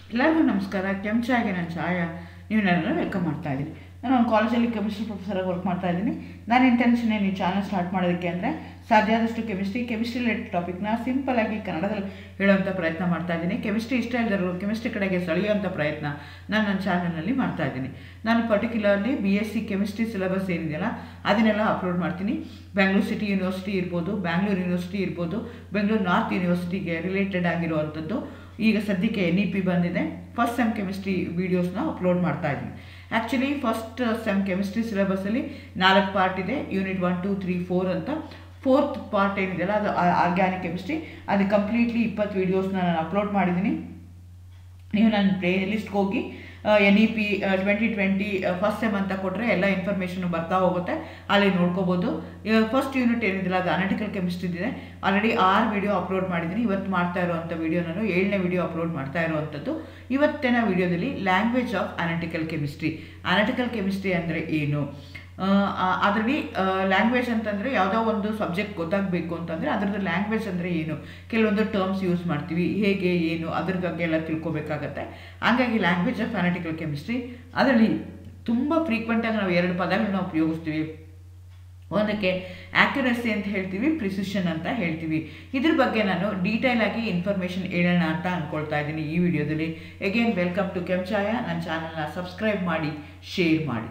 ಎಲ್ಲರಿಗೂ ನಮಸ್ಕಾರ ಕೆಂಚಾಗೆ ನಾನು ಛಾಯಾ ನೀವು ನನ್ನನ್ನು ವೆಲ್ಕಮ್ ಮಾಡ್ತಾ ಇದ್ದೀನಿ ನಾನು ಒಂದು ಕಾಲೇಜಲ್ಲಿ ಕೆಮಿಸ್ಟ್ರಿ ಪ್ರೊಫೆಸರಾಗಿ ವರ್ಕ್ ಮಾಡ್ತಾ ಇದ್ದೀನಿ ನನ್ನ ಇಂಟೆನ್ಷನ್ ಏನು ಈ ಚಾನಲ್ ಸ್ಟಾರ್ಟ್ ಮಾಡೋದಕ್ಕೆ ಅಂದರೆ ಸಾಧ್ಯ ಆದಷ್ಟು ಕೆಮಿಸ್ಟ್ರಿ ಕೆಮಿಸ್ಟ್ರಿ ರಿಲೇಟೆಡ್ ಟಾಪಿಕ್ನ ಸಿಂಪಲಾಗಿ ಕನ್ನಡದಲ್ಲಿ ಹೇಳುವಂಥ ಪ್ರಯತ್ನ ಮಾಡ್ತಾ ಇದ್ದೀನಿ ಕೆಮಿಸ್ಟ್ರಿ ಇಷ್ಟ ಇಲ್ಲದರು ಕೆಮಿಸ್ಟ್ರಿ ಕಡೆಗೆ ಸೆಳೆಯುವಂಥ ಪ್ರಯತ್ನ ನಾನು ನನ್ನ ಚಾನಲ್ನಲ್ಲಿ ಮಾಡ್ತಾ ಇದ್ದೀನಿ ನಾನು particularly B S C chemistry syllabus ಏನಿದೆಯಲ್ಲ ಅದನ್ನೆಲ್ಲ ಅಪ್ಲೋಡ್ ಮಾಡ್ತೀನಿ ಬ್ಯಾಂಗ್ಳೂರು ಸಿಟಿ ಯೂನಿವರ್ಸಿಟಿ ಇರ್ಬೋದು ಬ್ಯಾಂಗ್ಳೂರು ಯೂನಿವರ್ಸಿಟಿ ಇರ್ಬೋದು ಬೆಂಗಳೂರು ನಾರ್ತ್ ಯೂನಿವರ್ಸಿಟಿಗೆ ರಿಲೇಟೆಡ್ ಆಗಿರುವಂಥದ್ದು ಈಗ ಸದ್ಯಕ್ಕೆ ಎನ್ ಇ ಪಿ ಬಂದಿದೆ ಫಸ್ಟ್ ಸೆಮ್ ಕೆಮಿಸ್ಟ್ರಿ ವೀಡಿಯೋಸ್ನ ಅಪ್ಲೋಡ್ ಮಾಡ್ತಾ ಇದ್ದೀನಿ ಆ್ಯಕ್ಚುಲಿ ಫಸ್ಟ್ ಸೆಮ್ ಕೆಮಿಸ್ಟ್ರಿ ಸಿಲೆಬಸ್ಸಲ್ಲಿ ನಾಲ್ಕು ಪಾರ್ಟ್ ಇದೆ unit one two three four ಅಂತ ಫೋರ್ತ್ ಪಾರ್ಟ್ ಏನಿದೆಯಲ್ಲ ಅದು ಆರ್ಗ್ಯಾನಿಕ್ ಕೆಮಿಸ್ಟ್ರಿ ಅದು ಕಂಪ್ಲೀಟ್ಲಿ ಇಪ್ಪತ್ತು ವೀಡಿಯೋಸ್ನ ನಾನು ಅಪ್ಲೋಡ್ ಮಾಡಿದ್ದೀನಿ ನೀವು ನನ್ನ ಪ್ಲೇ ಲಿಸ್ಟ್ಗೆ ಹೋಗಿ N E P twenty twenty first sem ಅಂತ ಕೊಟ್ಟರೆ ಎಲ್ಲ ಇನ್ಫಾರ್ಮೇಷನ್ ಬರ್ತಾ ಹೋಗುತ್ತೆ ಅಲ್ಲಿ ನೋಡ್ಕೋಬೋದು ಫಸ್ಟ್ ಯೂನಿಟ್ ಏನಿದಿಲ್ಲ ಅದು ಅನಾಟಿಕಲ್ ಕೆಮಿಸ್ಟ್ರಿ ಇದೆ ಆಲ್ರೆಡಿ ಆರು ವಿಡಿಯೋ ಅಪ್ಲೋಡ್ ಮಾಡಿದ್ದೀನಿ ಇವತ್ತು ಮಾಡ್ತಾ ಇರುವಂಥ ವಿಡಿಯೋ ನಾನು ಏಳನೇ ವಿಡಿಯೋ ಅಪ್ಲೋಡ್ ಮಾಡ್ತಾ ಇರುವಂಥದ್ದು ಇವತ್ತಿನ ವಿಡಿಯೋದಲ್ಲಿ language of analytical chemistry analytical chemistry ಅಂದರೆ ಏನು ಅದರಲ್ಲಿ ಲ್ಯಾಂಗ್ವೇಜ್ ಅಂತಂದರೆ ಯಾವುದೋ ಒಂದು ಸಬ್ಜೆಕ್ಟ್ ಗೊತ್ತಾಗಬೇಕು ಅಂತಂದರೆ ಅದರದ್ದು ಲ್ಯಾಂಗ್ವೇಜ್ ಅಂದರೆ ಏನು ಕೆಲವೊಂದು ಟರ್ಮ್ಸ್ ಯೂಸ್ ಮಾಡ್ತೀವಿ ಹೇಗೆ ಏನು ಅದ್ರ ಬಗ್ಗೆ ಎಲ್ಲ ತಿಳ್ಕೊಬೇಕಾಗತ್ತೆ ಹಾಗಾಗಿ ಲ್ಯಾಂಗ್ವೇಜ್ ಆಫ್ ಅನಾಟಿಕಲ್ ಕೆಮಿಸ್ಟ್ರಿ ಅದರಲ್ಲಿ ತುಂಬ ಫ್ರೀಕ್ವೆಂಟಾಗಿ ನಾವು ಎರಡು ಪದಗಳನ್ನ ಉಪಯೋಗಿಸ್ತೀವಿ ಒಂದಕ್ಕೆ ಆ್ಯಕ್ಯುರಸಿ ಅಂತ ಹೇಳ್ತೀವಿ ಪ್ರಿಸಿಷನ್ ಅಂತ ಹೇಳ್ತೀವಿ ಇದ್ರ ಬಗ್ಗೆ ನಾನು ಡೀಟೇಲ್ ಆಗಿ ಇನ್ಫಾರ್ಮೇಷನ್ ಹೇಳೋಣ ಅಂತ ಅಂದ್ಕೊಳ್ತಾ ಇದ್ದೀನಿ ಈ ವಿಡಿಯೋದಲ್ಲಿ ಎಗೇನ್ ವೆಲ್ಕಮ್ ಟು ಕೆಂಚಾಯ ನನ್ನ ಚಾನಲ್ನ ಸಬ್ಸ್ಕ್ರೈಬ್ ಮಾಡಿ ಶೇರ್ ಮಾಡಿ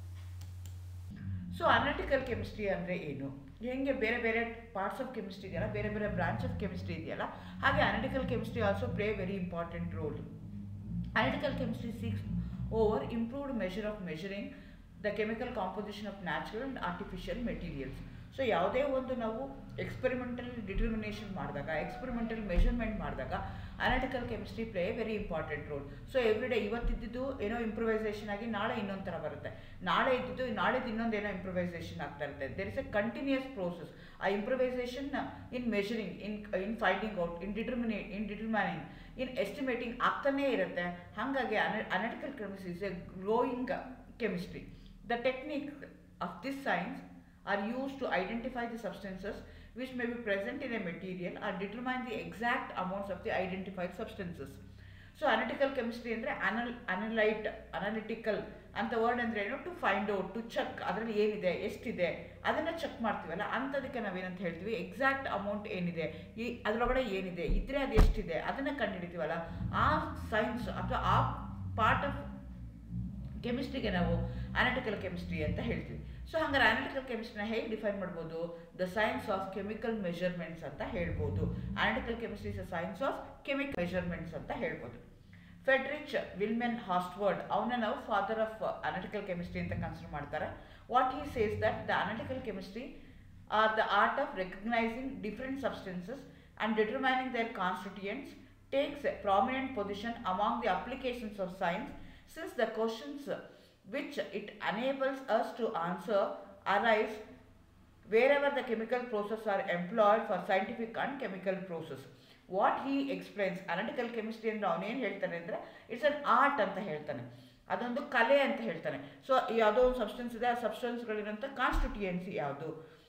ಸೊ ಅನಾಟಿಕಲ್ ಕೆಮಿಸ್ಟ್ರಿ ಅಂದರೆ ಏನು ಹೆಂಗೆ ಬೇರೆ ಬೇರೆ ಪಾರ್ಟ್ಸ್ ಆಫ್ ಕೆಮಿಸ್ಟ್ರಿ ಇದೆಯಲ್ಲ ಬೇರೆ ಬೇರೆ ಬ್ರಾಂಚ್ ಆಫ್ ಕೆಮಿಸ್ಟ್ರಿ ಇದೆಯಲ್ಲ ಹಾಗೆ analytical chemistry also play very important role analytical chemistry six over improved measure of measuring the chemical composition of natural and artificial materials so ಯಾವುದೇ ಒಂದು ನಾವು ಎಕ್ಸ್ಪೆರಿಮೆಂಟಲ್ ಡಿಟರ್ಮಿನೇಷನ್ ಮಾಡಿದಾಗ experimental measurement ಮಾಡಿದಾಗ analytical chemistry play very important role so every day ಇವತ್ತಿದ್ದು ಏನೋ improvisation ಆಗಿ ನಾಳೆ ಇನ್ನೊಂದು ಥರ ಬರುತ್ತೆ ನಾಳೆ ಇದ್ದಿದ್ದು ನಾಳೆದು ಇನ್ನೊಂದು ಏನೋ ಇಂಪ್ರೂವೈಸೇಷನ್ ಆಗ್ತಾ ಇರುತ್ತೆ there is a continuous process ಆ improvisation in measuring in in finding out in determine in determining in estimating ಆಗ್ತಾನೇ ಇರುತ್ತೆ ಹಾಗಾಗಿ analytical chemistry is a growing chemistry The techniques of this science are used to identify the substances which may be present in a material or determine the exact amounts of the identified substances. So analytical chemistry ಅಂದರೆ ಅನಲ್ analyte analytical ಅಂತ word ಅಂದರೆ ಏನು to find out to check ಅದರಲ್ಲಿ ಏನಿದೆ ಎಷ್ಟಿದೆ ಅದನ್ನು check ಮಾಡ್ತೀವಲ್ಲ ಅಂಥದಕ್ಕೆ ನಾವೇನಂತ ಹೇಳ್ತೀವಿ ಎಕ್ಸಾಕ್ಟ್ ಅಮೌಂಟ್ ಏನಿದೆ ಈ ಅದರೊಳಗಡೆ ಏನಿದೆ ಇದ್ರೆ ಅದು ಎಷ್ಟಿದೆ ಅದನ್ನು ಕಂಡುಹಿಡಿತೀವಲ್ಲ ಆ ಸೈನ್ಸ್ ಅಥವಾ ಆ ಪಾರ್ಟ್ ಆಫ್ ಕೆಮಿಸ್ಟ್ರಿಗೆ ನಾವು ಅನಾಟಿಕಲ್ ಕೆಮಿಸ್ಟ್ರಿ ಅಂತ ಹೇಳ್ತೀವಿ ಸೊ ಹಂಗಾರೆ ಅನಾಟಿಕಲ್ ಕೆಮಿಸ್ಟ್ರಿನ ಹೇಗೆ ಡಿಫೈನ್ ಮಾಡ್ಬೋದು the science of chemical measurements ಅಂತ ಹೇಳ್ಬೋದು analytical chemistry is a science of chemical measurements ಅಂತ ಹೇಳ್ಬೋದು ಫೆಡ್ರಿಚ್ ವಿಲ್ಮೆನ್ ಹಾಸ್ಟ್ವರ್ಡ್ ಅವನ್ನ ನಾವು ಫಾದರ್ ಆಫ್ ಅನಾಟಿಕಲ್ ಕೆಮಿಸ್ಟ್ರಿ ಅಂತ ಕನ್ಸಿಡರ್ ಮಾಡ್ತಾರೆ what he says that the analytical chemistry are the art of recognising different substances and determining their constituents takes a prominent position among the applications of science since the questions which it enables us to answer arise wherever the chemical process are employed for scientific and chemical process. What he explains analytical chemistry ಅಂದ್ರೆ ಅವನೇನು ಹೇಳ್ತಾನೆ ಅಂದರೆ it's an art ಅಂತ ಹೇಳ್ತಾನೆ ಅದೊಂದು ಕಲೆ ಅಂತ ಹೇಳ್ತಾನೆ ಸೊ ಯಾವುದೋ ಒಂದು ಸಬ್ಸ್ಟೆನ್ಸ್ ಇದೆ ಆ ಸಬ್ಸ್ಟೆನ್ಸ್ಗಳಿರೋಂಥ ಕಾನ್ಸ್ಟಿಟ್ಯೂಯೆನ್ಸಿ ಯಾವುದು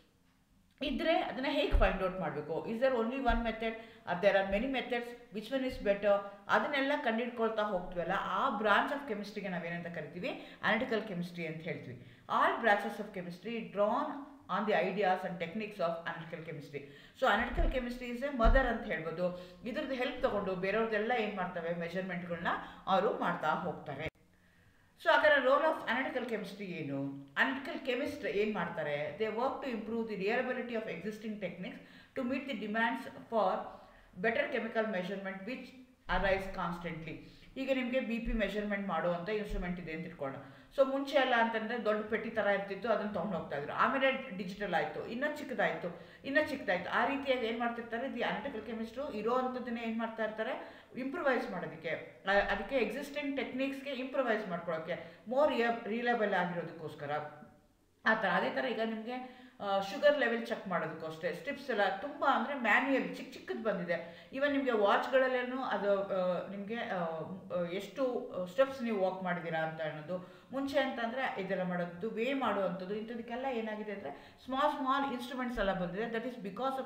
ಇದ್ದರೆ ಅದನ್ನು ಹೇಗೆ ಫೈಂಡ್ ಔಟ್ ಮಾಡಬೇಕು is there only one method there are many methods which one is better ಅದನ್ನೆಲ್ಲ ಕಂಡಿಡ್ಕೊಳ್ತಾ ಹೋಗ್ತೀವಲ್ಲ ಆ ಬ್ರಾಂಚ್ ಆಫ್ ಕೆಮಿಸ್ಟ್ರಿಗೆ ನಾವೇನಂತ ಕರಿತೀವಿ ಅನಾಟಿಕಲ್ ಕೆಮಿಸ್ಟ್ರಿ ಅಂತ ಹೇಳ್ತೀವಿ all branches of chemistry drawn on the ideas and techniques of analytical chemistry so analytical chemistry is a mother ಅಂತ ಹೇಳ್ಬೋದು ಇದ್ರದ್ದು ಹೆಲ್ಪ್ ತೊಗೊಂಡು ಬೇರೆಯವ್ರದ್ದೆಲ್ಲ ಏನು ಮಾಡ್ತವೆ ಮೆಷರ್ಮೆಂಟ್ಗಳನ್ನ ಅವರು ಮಾಡ್ತಾ ಹೋಗ್ತಾರೆ ಸೊ ಅದರ ರೋಲ್ ಆಫ್ ಅನಾಟಿಕಲ್ ಕೆಮಿಸ್ಟ್ರಿ ಏನು ಅನಾಟಿಕಲ್ ಕೆಮಿಸ್ಟ್ ಏನು ಮಾಡ್ತಾರೆ they work to improve the reliability of existing techniques to meet the demands for better chemical measurement which arise constantly ಈಗ ನಿಮಗೆ ಬಿ ಪಿ ಮೆಷರ್ಮೆಂಟ್ ಮಾಡುವಂಥ ಇನ್ಸ್ಟ್ರೂಮೆಂಟ್ ಇದೆ ಅಂತ ಇಟ್ಕೊಂಡು ಸೊ ಮುಂಚೆ ಎಲ್ಲ ಅಂತಂದರೆ ದೊಡ್ಡ ಪೆಟ್ಟಿ ಥರ ಇರ್ತಿತ್ತು ಅದನ್ನು ತೊಗೊಂಡು ಹೋಗ್ತಾ ಇದ್ರು ಆಮೇಲೆ ಡಿಜಿಟಲ್ ಆಯಿತು ಇನ್ನೂ ಚಿಕ್ಕದಾಯಿತು ಇನ್ನೂ ಚಿಕ್ಕದಾಯಿತು ಆ ರೀತಿಯಾಗಿ ಏನು ಮಾಡ್ತಿರ್ತಾರೆ ದಿ ಅನಾಟಿಕಲ್ ಕೆಮಿಸ್ಟ್ರು ಇರೋ ಅಂಥದ್ದನ್ನೇ ಏನು ಮಾಡ್ತಾ ಇರ್ತಾರೆ ಇಂಪ್ರೂವೈಸ್ ಮಾಡೋದಕ್ಕೆ ಅದಕ್ಕೆ ಎಕ್ಸಿಸ್ಟಿಂಗ್ ಟೆಕ್ನಿಕ್ಸ್ಗೆ ಇಂಪ್ರೂವೈಸ್ ಮಾಡ್ಕೊಳ್ಳೋಕ್ಕೆ ಮೋರ್ ರಿಯ ರಿಲೇಬಲ್ ಆಗಿರೋದಕ್ಕೋಸ್ಕರ ಆ ಥರ ಅದೇ ಥರ ಈಗ ನಿಮಗೆ ಶುಗರ್ ಲೆವೆಲ್ ಚೆಕ್ ಮಾಡೋದಕ್ಕೂ ಅಷ್ಟೇ ಸ್ಟಿಪ್ಸ್ ಎಲ್ಲ ತುಂಬ ಅಂದರೆ ಮ್ಯಾನ್ಯಲ್ ಚಿಕ್ಕ ಚಿಕ್ಕದು ಬಂದಿದೆ ಇವನ್ ನಿಮಗೆ ವಾಚ್ಗಳಲ್ಲೇನು ಅದು ನಿಮಗೆ ಎಷ್ಟು ಸ್ಟೆಪ್ಸ್ ನೀವು ವಾಕ್ ಮಾಡಿದ್ದೀರಾ ಅಂತ ಅನ್ನೋದು ಮುಂಚೆ ಅಂತಂದರೆ ಇದೆಲ್ಲ ಮಾಡೋದು ವೇ ಮಾಡುವಂಥದ್ದು ಇಂಥದಕ್ಕೆಲ್ಲ ಏನಾಗಿದೆ ಅಂದರೆ ಸ್ಮಾಲ್ ಸ್ಮಾಲ್ ಇನ್ಸ್ಟ್ರೂಮೆಂಟ್ಸ್ ಎಲ್ಲ ಬಂದಿದೆ that is because of the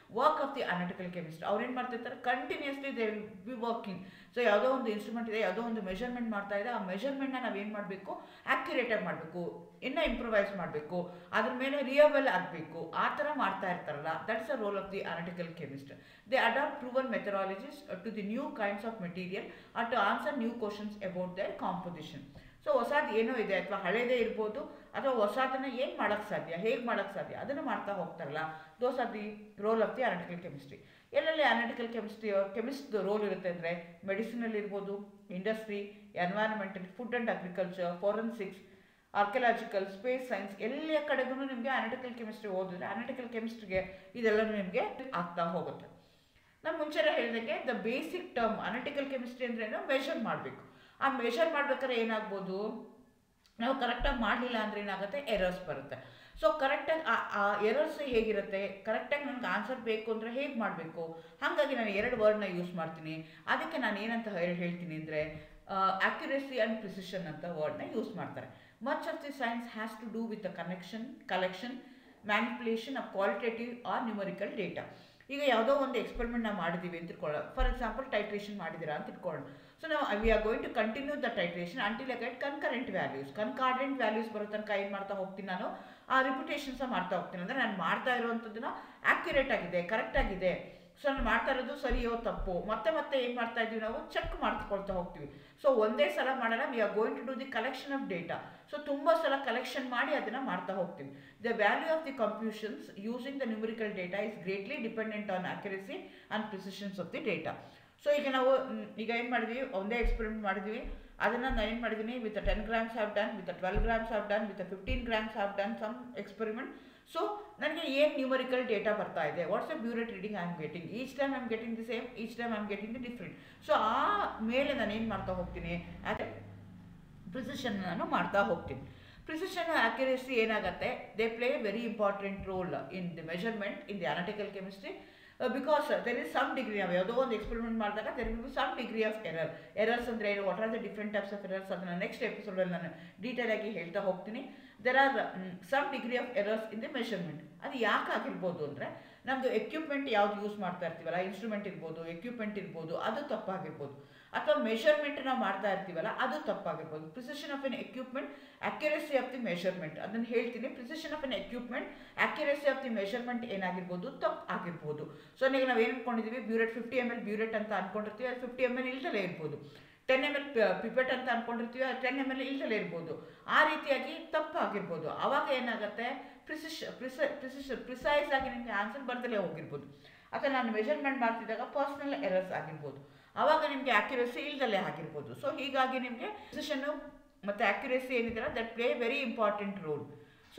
work of the analytical chemist ಅವ್ರು ಏನು ಮಾಡ್ತಿರ್ತಾರೆ continuously they will be working so ಯಾವುದೋ ಒಂದು ಇನ್ಸ್ಟ್ರೂಮೆಂಟ್ ಇದೆ ಯಾವುದೋ ಒಂದು ಮೆಷರ್ಮೆಂಟ್ ಮಾಡ್ತಾ ಇದೆ ಆ ಮೆಷರ್ಮೆಂಟ್ನ ನಾವು ಏನು ಮಾಡಬೇಕು ಆ್ಯಕ್ಯುರೇಟಾಗಿ ಮಾಡಬೇಕು ಇನ್ನೂ ಇಂಪ್ರೂವೈಸ್ ಮಾಡಬೇಕು ಅದ್ರ ಮೇಲೆ ರಿಯಬಲ್ ಆಗಬೇಕು ಆ ಥರ ಮಾಡ್ತಾ ಇರ್ತಾರಲ್ಲ that's a role of the analytical chemist they adapt proven methodologies to the new kinds of material or to answer new questions about their composition so ಹೊಸದು ಏನೋ ಇದೆ ಅಥವಾ ಹಳೇದೇ ಇರ್ಬೋದು ಅಥವಾ ಹೊಸದನ್ನ ಏನು ಮಾಡೋಕ್ಕೆ ಸಾಧ್ಯ ಹೇಗೆ ಮಾಡೋಕ್ಕೆ ಸಾಧ್ಯ ಅದನ್ನು ಮಾಡ್ತಾ ಹೋಗ್ತಾರಲ್ಲ those are the role of the analytical chemistry ಎಲ್ಲೆಲ್ಲಿ ಅನಾಲಿಟಿಕಲ್ ಕೆಮಿಸ್ಟ್ರಿ ಕೆಮಿಸ್ಟ್ ರೋಲ್ ಇರುತ್ತೆ ಅಂದರೆ ಮೆಡಿಸಿನಲ್ಲಿ ಇರ್ಬೋದು industry environmental food and agriculture forensics archaeological space science ಎಲ್ಲ ಕಡೆಗೂ ನಿಮಗೆ ಅನಾಲಿಟಿಕಲ್ ಕೆಮಿಸ್ಟ್ರಿ ಓದಿದ್ರೆ ಅನಾಲಿಟಿಕಲ್ ಕೆಮಿಸ್ಟ್ರಿಗೆ ಇದೆಲ್ಲನೂ ನಿಮಗೆ ಆಗ್ತಾ ಹೋಗುತ್ತೆ ನಾನು ಮುಂಚೆನೇ ಹೇಳಿದಂಗೆ the basic term analytical chemistry ಅಂದ್ರೆ ಮೆಷರ್ ಮಾಡಬೇಕು ಆ ಮೆಷರ್ ಮಾಡ್ಬೇಕಾದ್ರೆ ಏನಾಗ್ಬೋದು ನಾವು ಕರೆಕ್ಟಾಗಿ ಮಾಡಲಿಲ್ಲ ಅಂದರೆ ಏನಾಗುತ್ತೆ ಎರರ್ಸ್ ಬರುತ್ತೆ ಸೊ ಕರೆಕ್ಟಾಗಿ ಆ ಎರರ್ಸ್ ಹೇಗಿರುತ್ತೆ ಕರೆಕ್ಟಾಗಿ ನನಗೆ ಆನ್ಸರ್ ಬೇಕು ಅಂದರೆ ಹೇಗೆ ಮಾಡಬೇಕು ಹಾಗಾಗಿ ನಾನು ಎರಡು ವರ್ಡ್ನ ಯೂಸ್ ಮಾಡ್ತೀನಿ ಅದಕ್ಕೆ ನಾನು ಏನಂತ ಹೇ- ಹೇಳ್ತೀನಿ ಅಂದರೆ ಅಕ್ಯುರೇಸಿ ಆ್ಯಂಡ್ ಪ್ರಿಸಿಷನ್ ಅಂತ ವರ್ಡ್ನ ಯೂಸ್ ಮಾಡ್ತಾರೆ much of the science has to do with the connection collection manipulation of qualitative or numerical data ಈಗ ಯಾವುದೋ ಒಂದು ಎಕ್ಸ್ಪೆರಿಮೆಂಟ್ ನಾವು ಮಾಡಿದ್ದೀವಿ ಅಂತ ಇಟ್ಕೊಳ್ಳೋಣ ಫಾರ್ ಎಕ್ಸಾಂಪಲ್ ಟೈಟ್ರೇಷನ್ ಮಾಡಿದ್ದೀರಾ ಅಂತ ಇಟ್ಕೊಳ್ಳೋಣ ಸೊ ನಾವು we are going to continue the titration until I get concurrent values concordant values ಬರೋ ತನಕ ಏನು ಮಾಡ್ತಾ ಹೋಗ್ತೀನಿ ನಾನು ಆ ರಿಪಿಟೇಷನ್ಸ ಮಾಡ್ತಾ ಹೋಗ್ತೀನಿ ಅಂದರೆ ನಾನು ಮಾಡ್ತಾ ಇರುವಂಥದ್ದನ್ನ ಆ್ಯಕ್ಯುರೇಟ್ ಆಗಿದೆ ಕರೆಕ್ಟ್ ಆಗಿದೆ ಸೊ ನಾನು ಮಾಡ್ತಾ ಇರೋದು ಸರಿಯೋ ತಪ್ಪು ಮತ್ತೆ ಮತ್ತೆ ಏನು ಮಾಡ್ತಾ ಇದ್ದೀವಿ ನಾವು ಚೆಕ್ ಮಾಡ್ಕೊಳ್ತಾ ಹೋಗ್ತೀವಿ ಸೊ ಒಂದೇ ಸಲ ಮಾಡಲ್ಲ we are going to do the collection of data so ತುಂಬ ಸಲ ಕಲೆಕ್ಷನ್ ಮಾಡಿ ಅದನ್ನು ಮಾಡ್ತಾ ಹೋಗ್ತೀವಿ the value of the computations using the numerical data is greatly dependent on accuracy and precisions of the data so ಈಗ ನಾವು ಮ್, ಈಗ ಏನು ಮಾಡಿದ್ವಿ ಒಂದೇ ಎಕ್ಸ್ಪೆರಿಮೆಂಟ್ ಮಾಡಿದ್ವಿ ಅದನ್ನು ನಾನು ಏನು ಮಾಡಿದ್ದೀನಿ with ten grams have done with twelve grams have done with fifteen grams have done some experiment so ನನಗೆ ಏನು ನ್ಯೂಮರಿಕಲ್ ಡೇಟಾ ಬರ್ತಾ ಇದೆ what's a burette reading I am getting each time I am getting the same each time I am getting the different so ಆ ಮೇಲೆ ನಾನು ಏನು ಮಾಡ್ತಾ ಹೋಗ್ತೀನಿ ಅದೇ ಪ್ರಿಸಿಷನ್ ನಾನು ಮಾಡ್ತಾ ಹೋಗ್ತೀನಿ ಪ್ರಿಸಿಷನ್ ಆಕ್ಯುರೇಸಿ ಏನಾಗುತ್ತೆ they play very important role in the measurement in the analytical chemistry because there is some degree ನಾವು ಯಾವುದೋ ಒಂದು ಎಕ್ಸ್ಪೆರಿಮೆಂಟ್ ಮಾಡಿದಾಗ there will be some degree of error errors ಅಂದರೆ ಏನು what are the different types of errors ಅದನ್ನು next ಎಪಿಸೋಡಲ್ಲಿ ನಾನು detail ಆಗಿ ಹೇಳ್ತಾ ಹೋಗ್ತೀನಿ there are some degree of errors in the measurement ಅದು ಯಾಕೆ ಆಗಿರ್ಬೋದು ಅಂದರೆ ನಮ್ಮದು ಎಕ್ವಿಪ್ಮೆಂಟ್ ಯಾವ್ದು ಯೂಸ್ ಮಾಡ್ತಾ ಇರ್ತೀವಲ್ಲ ಇನ್ಸ್ಟ್ರೂಮೆಂಟ್ ಇರ್ಬೋದು ಎಕ್ವಿಪ್ಮೆಂಟ್ ಇರ್ಬೋದು ಅದು ತಪ್ಪಾಗಿರ್ಬೋದು ಅಥವಾ ಮೆಷರ್ಮೆಂಟ್ ನಾವು ಮಾಡ್ತಾ ಇರ್ತೀವಲ್ಲ ಅದು ತಪ್ಪಾಗಿರ್ಬೋದು precision of an equipment accuracy of the measurement ಅದನ್ನು ಹೇಳ್ತೀನಿ precision of an equipment accuracy of the measurement ಏನಾಗಿರ್ಬೋದು ತಪ್ಪು ಆಗಿರ್ಬೋದು ಸೊ ಈಗ ನಾವು ಏನು ಅನ್ಕೊಂಡಿದ್ದೀವಿ burette fifty M L burette ಅಂತ ಅನ್ಕೊಂಡಿರ್ತೀವಿ ಅದು ಫಿಫ್ಟಿ ಎಮ್ ಎಲ್ ಇಲ್ದಲೇ ಇರ್ಬೋದು ಟೆನ್ ಎಮ್ ಎಲ್ ಪಿಪೆಟ್ ಅಂತ ಅನ್ಕೊಂಡಿರ್ತೀವಿ ಅದು ಟೆನ್ ಎಮ್ ಎಲ್ ಇಲ್ದಲೇ ಇರ್ಬೋದು ಆ ರೀತಿಯಾಗಿ ತಪ್ಪಾಗಿರ್ಬೋದು ಆವಾಗ ಏನಾಗುತ್ತೆ ಪ್ರಿಸಿಷ್ ಪ್ರಿಸ ಪ್ರಿಸಿಷ್ ಪ್ರಿಸೈಸ್ ಆಗಿ ನಿಮಗೆ ಆನ್ಸರ್ ಬರ್ದಲೇ ಹೋಗಿರ್ಬೋದು ಅಥವಾ ನಾನು ಮೆಷರ್ಮೆಂಟ್ ಮಾಡ್ತಿದ್ದಾಗ ಪರ್ಸ್ನಲ್ ಎರರ್ಸ್ ಆಗಿರ್ಬೋದು ಆವಾಗ ನಿಮಗೆ ಆಕ್ಯುರಸಿ ಇಲ್ದಲೇ ಆಗಿರ್ಬೋದು ಸೊ ಹೀಗಾಗಿ ನಿಮಗೆ ಪ್ರಿಸಿಷನ್ನು ಮತ್ತು ಆಕ್ಯುರಸಿ ಏನಿದೆಯಲ್ಲ that play very important role so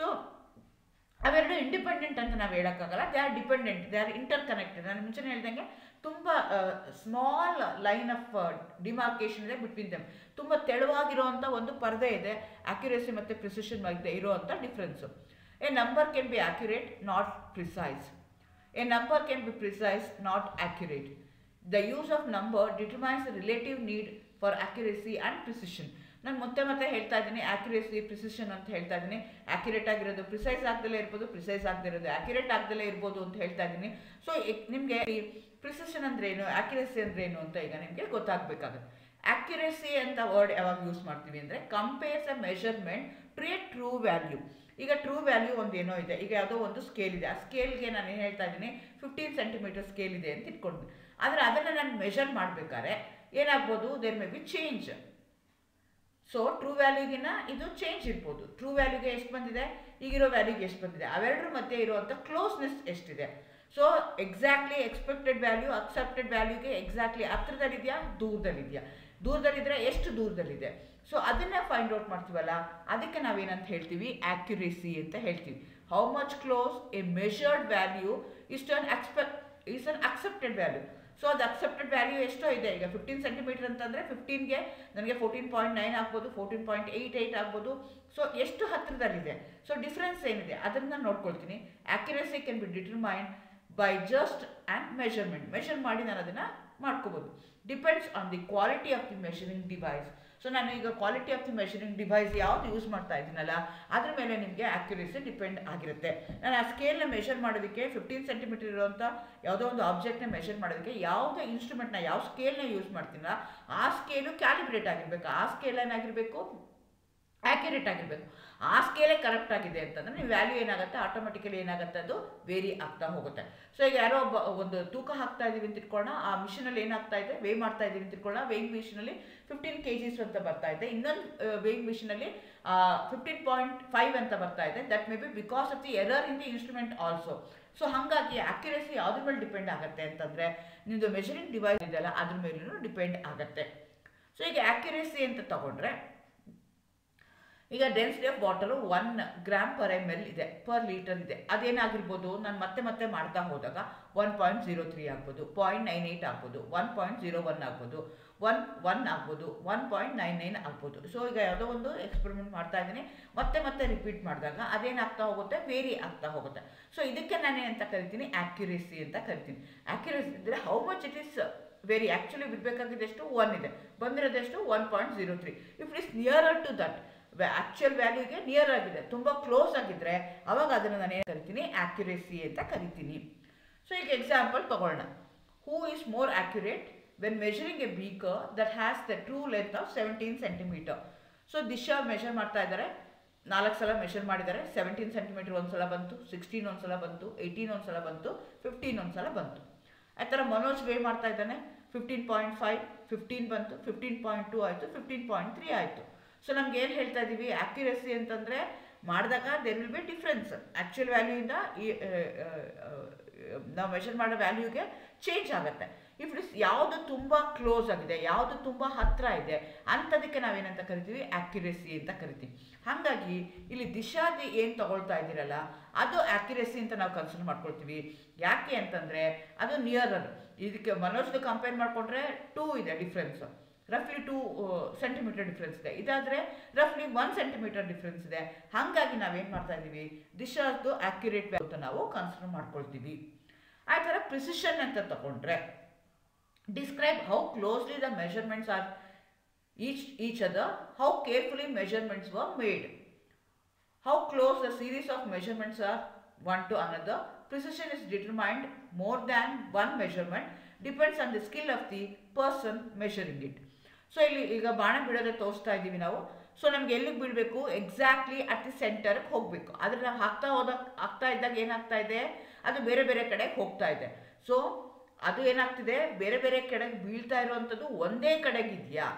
ಅವೆರಡು ಇಂಡಿಪೆಂಡೆಂಟ್ ಅಂತ ನಾವು ಹೇಳೋಕ್ಕಾಗಲ್ಲ they are dependent they are interconnected ನಾನು ಮುಂಚೆನೇ ಹೇಳ್ದಂಗೆ ತುಂಬ ಸ್ಮಾಲ್ ಲೈನ್ ಆಫ್ ಡಿಮಾರ್ಕೇಶನ್ ಇದೆ ಬಿಟ್ವೀನ್ ದೆಮ್ ತುಂಬ ತೆಳುವಾಗಿರುವಂಥ ಒಂದು ಪರದೆ ಇದೆ ಅಕ್ಯುರೇಸಿ ಮತ್ತು ಪ್ರಿಸಿಷನ್ ಮಧ್ಯೆ ಇರುವಂಥ difference a number can be accurate not precise a number can be precise not accurate the use of number determines the relative need for accuracy and precision ನಾನು ಮತ್ತೆ ಮತ್ತೆ ಹೇಳ್ತಾ ಇದ್ದೀನಿ ಆಕ್ಯುರೇಸಿ ಪ್ರಿಸಿಷನ್ ಅಂತ ಹೇಳ್ತಾ ಇದ್ದೀನಿ ಆಕ್ಯುರೇಟ್ ಆಗಿರೋದು ಪ್ರಿಸೈಸ್ ಆಗ್ದಲೇ ಇರ್ಬೋದು ಪ್ರಿಸೈಸ್ ಆಗದಿರೋದು ಆಕ್ಯುರೇಟ್ ಆಗ್ದಲೇ ಇರ್ಬೋದು ಅಂತ ಹೇಳ್ತಾ ಇದ್ದೀನಿ ಸೊ ನಿಮಗೆ ಪ್ರಿಸಿಷನ್ ಅಂದ್ರೆ ಏನು ಆಕ್ಯುರೇಸಿ ಅಂದ್ರೆ ಏನು ಅಂತ ಈಗ ನಿಮಗೆ ಗೊತ್ತಾಗಬೇಕಾಗುತ್ತೆ ಆಕ್ಯುರೇಸಿ ಅಂತ ವರ್ಡ್ ಯಾವಾಗ ಯೂಸ್ ಮಾಡ್ತೀವಿ ಅಂದರೆ compares a measurement to a true value ಈಗ ಟ್ರೂ ವ್ಯಾಲ್ಯೂ ಒಂದು ಏನೋ ಇದೆ ಈಗ ಯಾವುದೋ ಒಂದು ಸ್ಕೇಲ್ ಇದೆ ಆ ಸ್ಕೇಲ್ಗೆ ನಾನು ಏನು ಹೇಳ್ತಾ ಇದ್ದೀನಿ ಫಿಫ್ಟೀನ್ ಸೆಂಟಿಮೀಟರ್ ಸ್ಕೇಲ್ ಇದೆ ಅಂತ ಇಟ್ಕೊಂಡು ಆದರೆ ಅದನ್ನು ನಾನು ಮೆಷರ್ ಮಾಡಬೇಕಾದ್ರೆ ಏನಾಗ್ಬೋದು there may be change so true ವ್ಯಾಲ್ಯೂಗಿನ ಇದು ಚೇಂಜ್ ಇರ್ಬೋದು ಟ್ರೂ ವ್ಯಾಲ್ಯೂಗೆ ಎಷ್ಟು ಬಂದಿದೆ ಈಗಿರೋ ವ್ಯಾಲ್ಯೂಗೆ ಎಷ್ಟು ಬಂದಿದೆ ಅವೆರಡರ ಮಧ್ಯೆ ಇರುವಂಥ ಕ್ಲೋಸ್ನೆಸ್ ಎಷ್ಟಿದೆ so exactly expected value accepted ವ್ಯಾಲ್ಯೂಗೆ ಎಕ್ಸಾಕ್ಟ್ಲಿ ಹತ್ರದಲ್ಲಿದೆಯಾ ದೂರದಲ್ಲಿದೆಯಾ ದೂರದಲ್ಲಿದ್ದರೆ ಎಷ್ಟು ದೂರದಲ್ಲಿದೆ ಸೊ ಅದನ್ನ ಫೈಂಡ್ ಔಟ್ ಮಾಡ್ತೀವಲ್ಲ ಅದಕ್ಕೆ ನಾವೇನಂತ ಹೇಳ್ತೀವಿ ಆಕ್ಯುರೇಸಿ ಅಂತ ಹೇಳ್ತೀವಿ how much close a measured value is to an expect is an accepted value so ಅದು ಅಕ್ಸೆಪ್ಟೆಡ್ ವ್ಯಾಲ್ಯೂ ಎಷ್ಟೋ ಇದೆ ಈಗ ಫಿಫ್ಟೀನ್ ಸೆಂಟಿಮೀಟರ್ ಅಂತಂದರೆ ಫಿಫ್ಟೀನ್ಗೆ ನನಗೆ ಫೋರ್ಟೀನ್ ಪಾಯಿಂಟ್ ನೈನ್ ಆಗ್ಬೋದು ಫೋರ್ಟೀನ್ ಪಾಯಿಂಟ್ ಏಯ್ಟ್ ಏಯ್ಟ್ ಆಗ್ಬೋದು ಸೊ ಎಷ್ಟು ಹತ್ತಿರದಲ್ಲಿದೆ ಸೊ ಡಿಫ್ರೆನ್ಸ್ ಏನಿದೆ ಅದನ್ನು ನೋಡ್ಕೊಳ್ತೀನಿ accuracy can be determine by just and measurement measure ಮಾಡಿ ನಾನು ಅದನ್ನು ಮಾಡ್ಕೋಬೋದು depends on the quality of the measuring device so ನಾನು ಈಗ quality of the measuring device ಯಾವ್ದು ಯೂಸ್ ಮಾಡ್ತಾ ಇದ್ದೀನಲ್ಲ ಅದ್ರ ಮೇಲೆ ನಿಮಗೆ ಆ್ಯಕ್ಯುರೇಸಿ ಡಿಪೆಂಡ್ ಆಗಿರುತ್ತೆ ನಾನು ಆ ಸ್ಕೇಲ್ನ ಮೆಷರ್ ಮಾಡೋದಕ್ಕೆ ಫಿಫ್ಟೀನ್ ಸೆಂಟಿಮೀಟರ್ ಇರುವಂಥ ಯಾವುದೋ ಒಂದು ಆಬ್ಜೆಕ್ಟ್ನ ಮೆಷರ್ ಮಾಡೋದಕ್ಕೆ ಯಾವುದೇ ಇನ್ಸ್ಟ್ರೂಮೆಂಟ್ನ ಯಾವ ಸ್ಕೇಲ್ನ ಯೂಸ್ ಮಾಡ್ತೀನಲ್ಲ ಆ ಸ್ಕೇಲು ಕ್ಯಾಲಿಬ್ರೇಟ್ ಆಗಿರಬೇಕು ಆ ಸ್ಕೇಲ್ ಏನಾಗಿರಬೇಕು ಆ್ಯಕ್ಯುರೇಟ್ ಆಗಿರಬೇಕು ಆ ಸ್ಕೇಲೇ ಕರೆಕ್ಟ್ ಆಗಿದೆ ಅಂತಂದರೆ ನೀವು ವ್ಯಾಲ್ಯೂ ಏನಾಗುತ್ತೆ ಆಟೋಮೆಟಿಕಲಿ ಏನಾಗುತ್ತೆ ಅದು ವೇರಿ ಆಗ್ತಾ ಹೋಗುತ್ತೆ ಸೊ ಈಗ ಯಾರೋ ಒಬ್ಬ ಒಂದು ತೂಕ ಹಾಕ್ತಾ ಇದೀವಿ ಅಂತ ಇಟ್ಕೊಳ್ಳೋಣ ಆ ಮಿಷಿನಲ್ಲಿ ಏನಾಗ್ತಾ ಇದೆ ವೇ ಮಾಡ್ತಾ ಇದೀವಿ ಅಂತ ಇಟ್ಕೊಳ್ಳೋಣ ವೇಯಿಂಗ್ ಮಿಷಿನಲ್ಲಿ ಫಿಫ್ಟೀನ್ ಕೆ ಜಿಸ್ ಅಂತ ಬರ್ತಾ ಇದೆ ಇನ್ನೊಂದು ವೇಯಿಂಗ್ ಮಿಷಿನಲ್ಲಿ ಫಿಫ್ಟೀನ್ ಪಾಯಿಂಟ್ ಫೈವ್ ಅಂತ ಬರ್ತಾ ಇದೆ that may be because of the error in the instrument also so ಹಾಗಾಗಿ ಆಕ್ಯುರೇಸಿ ಯಾವ್ದ್ರ ಮೇಲೆ ಡಿಪೆಂಡ್ ಆಗುತ್ತೆ ಅಂತಂದರೆ ನಿಮ್ಮದು ಮೆಷರಿಂಗ್ ಡಿವೈಸ್ ಇದೆಯಲ್ಲ ಅದ್ರ ಮೇಲೂ ಡಿಪೆಂಡ್ ಆಗುತ್ತೆ ಸೊ ಈಗ ಆಕ್ಯುರೇಸಿ ಅಂತ ತಗೊಂಡ್ರೆ ಈಗ density of water one gram per M L ಇದೆ ಪರ್ ಲೀಟರ್ ಇದೆ ಅದೇನಾಗಿರ್ಬೋದು ನಾನು ಮತ್ತೆ ಮತ್ತೆ ಮಾಡ್ತಾ ಹೋದಾಗ ಒನ್ ಪಾಯಿಂಟ್ ಜೀರೋ ತ್ರೀ ಆಗ್ಬೋದು ಪಾಯಿಂಟ್ ನೈನ್ ಏಯ್ಟ್ ಆಗ್ಬೋದು ಒನ್ ಪಾಯಿಂಟ್ ಜೀರೋ ಒನ್ ಆಗ್ಬೋದು ಒನ್ ಒನ್ ಆಗ್ಬೋದು ಒನ್ ಪಾಯಿಂಟ್ ನೈನ್ ನೈನ್ ಆಗ್ಬೋದು ಸೊ ಈಗ ಯಾವುದೋ ಒಂದು ಎಕ್ಸ್ಪೆರಿಮೆಂಟ್ ಮಾಡ್ತಾ ಇದ್ದೀನಿ ಮತ್ತೆ ಮತ್ತೆ ರಿಪೀಟ್ ಮಾಡಿದಾಗ ಅದೇನಾಗ್ತಾ ಹೋಗುತ್ತೆ ವೇರಿ ಆಗ್ತಾ ಹೋಗುತ್ತೆ ಸೊ ಇದಕ್ಕೆ ನಾನು ಅಂತ ಕರಿತೀನಿ ಆ್ಯಕ್ಯುರೇಸಿ ಅಂತ ಕರಿತೀನಿ ಆ್ಯಕ್ಯುರೇಸಿ ಅಂದರೆ how much it is vary actually ಬಿಡಬೇಕಾಗಿದ್ದೆಷ್ಟು ಒನ್ ಇದೆ ಬಂದಿರೋದೆಷ್ಟು one point zero three if it is nearer to that actual ವ್ಯಾಲ್ಯೂಗೆ ನಿಯರ್ ಆಗಿದೆ ತುಂಬ ಕ್ಲೋಸ್ ಆಗಿದ್ರೆ ಅವಾಗ ಅದನ್ನು ನಾನು ಏನು ಕರಿತೀನಿ ಆ್ಯಕ್ಯುರೇಸಿ ಅಂತ ಕರಿತೀನಿ ಸೊ ಈಗ ಎಕ್ಸಾಂಪಲ್ ತಗೊಳ್ಳೋಣ who is more accurate when measuring a beaker that has the true length of seventeen centimeter so Disha measure ಮಾಡ್ತಾ ಇದ್ದಾರೆ ನಾಲ್ಕು ಸಲ ಮೆಷರ್ ಮಾಡಿದ್ದಾರೆ ಸೆವೆಂಟೀನ್ ಸೆಂಟಿಮೀಟರ್ ಒಂದು ಸಲ ಬಂತು ಸಿಕ್ಸ್ಟೀನ್ ಒಂದು ಸಲ ಬಂತು ಏಯ್ಟೀನ್ ಒಂದು ಸಲ ಬಂತು ಫಿಫ್ಟೀನ್ ಒಂದು ಸಲ ಬಂತು ಆ ಥರ ಮನೋಜ್ ವೇ ಮಾಡ್ತಾ ಇದ್ದಾನೆ ಫಿಫ್ಟೀನ್ ಪಾಯಿಂಟ್ ಫೈವ್ ಫಿಫ್ಟೀನ್ ಬಂತು ಫಿಫ್ಟೀನ್ ಪಾಯಿಂಟ್ ಟು ಆಯಿತು ಫಿಫ್ಟೀನ್ ಪಾಯಿಂಟ್ ತ್ರೀ ಆಯಿತು ಸೊ ನಮ್ಗೆ ಏನು ಹೇಳ್ತಾ ಇದ್ದೀವಿ ಆ್ಯಕ್ಯುರಸಿ ಅಂತಂದರೆ ಮಾಡಿದಾಗ there will be difference actual ವ್ಯಾಲ್ಯೂಯಿಂದ ಈ ನಾವು ಮೆಷರ್ ಮಾಡೋ ವ್ಯಾಲ್ಯೂಗೆ ಚೇಂಜ್ ಆಗುತ್ತೆ ಇಫ್ ಇಟ್ಸ್ ಯಾವುದು ತುಂಬ ಕ್ಲೋಸ್ ಆಗಿದೆ ಯಾವುದು ತುಂಬ ಹತ್ತಿರ ಇದೆ ಅಂಥದಕ್ಕೆ ನಾವೇನಂತ ಕರಿತೀವಿ ಆ್ಯಕ್ಯುರೇಸಿ ಅಂತ ಕರಿತೀವಿ ಹಾಗಾಗಿ ಇಲ್ಲಿ ದಿಶಾದಿ ಏನು ತಗೊಳ್ತಾ ಇದ್ದೀರಲ್ಲ ಅದು ಆ್ಯಕ್ಯುರೇಸಿ ಅಂತ ನಾವು ಕನ್ಸಿಡರ್ ಮಾಡ್ಕೊಳ್ತೀವಿ ಯಾಕೆ ಅಂತಂದರೆ ಅದು ನಿಯರರ್ ಇದಕ್ಕೆ ಮನೋಜ್ದು ಕಂಪೇರ್ ಮಾಡಿಕೊಂಡ್ರೆ ಟೂ ಇದೆ ಡಿಫ್ರೆನ್ಸ್ ರಫ್ಲಿ ಟೂ ಸೆಂಟಿಮೀಟರ್ ಡಿಫ್ರೆನ್ಸ್ ಇದೆ ಇದಾದರೆ ರಫ್ಲಿ ಒನ್ ಸೆಂಟಿಮೀಟರ್ ಡಿಫ್ರೆನ್ಸ್ ಇದೆ ಹಾಗಾಗಿ ನಾವೇನು ಮಾಡ್ತಾ ಇದ್ದೀವಿ ದಿಶಾದ್ದು ಆ್ಯಕ್ಯುರೇಟ್ ಅಂತ ನಾವು ಕನ್ಸಿಡರ್ ಮಾಡ್ಕೊಳ್ತೀವಿ ಆ ಥರ ಪ್ರಿಸಿಷನ್ ಅಂತ ತಗೊಂಡ್ರೆ describe how closely the measurements are each each other how carefully measurements were made how close the series of measurements are one to another precision is determined more than one measurement depends on the skill of the person measuring it so ಇಲ್ಲಿ ಈಗ ಬಾಣ ಬಿಡೋದೇ ತೋರಿಸ್ತಾ ಇದ್ದೀವಿ ನಾವು so ನಮ್ಗೆ ಎಲ್ಲಿಗೆ ಬಿಡಬೇಕು exactly at the ಸೆಂಟರ್ಗೆ ಹೋಗಬೇಕು ಆದರೆ ನಾವು ಹಾಕ್ತಾ ಹೋದ ಆಗ್ತಾ ಇದ್ದಾಗ ಏನಾಗ್ತಾ ಇದೆ ಅದು ಬೇರೆ ಬೇರೆ ಕಡೆಗೆ ಹೋಗ್ತಾ ಇದೆ ಸೊ ಅದು ಏನಾಗ್ತಿದೆ ಬೇರೆ ಬೇರೆ ಕಡೆಗೆ ಬೀಳ್ತಾ ಇರುವಂಥದ್ದು ಒಂದೇ ಕಡೆಗಿದೆಯಾ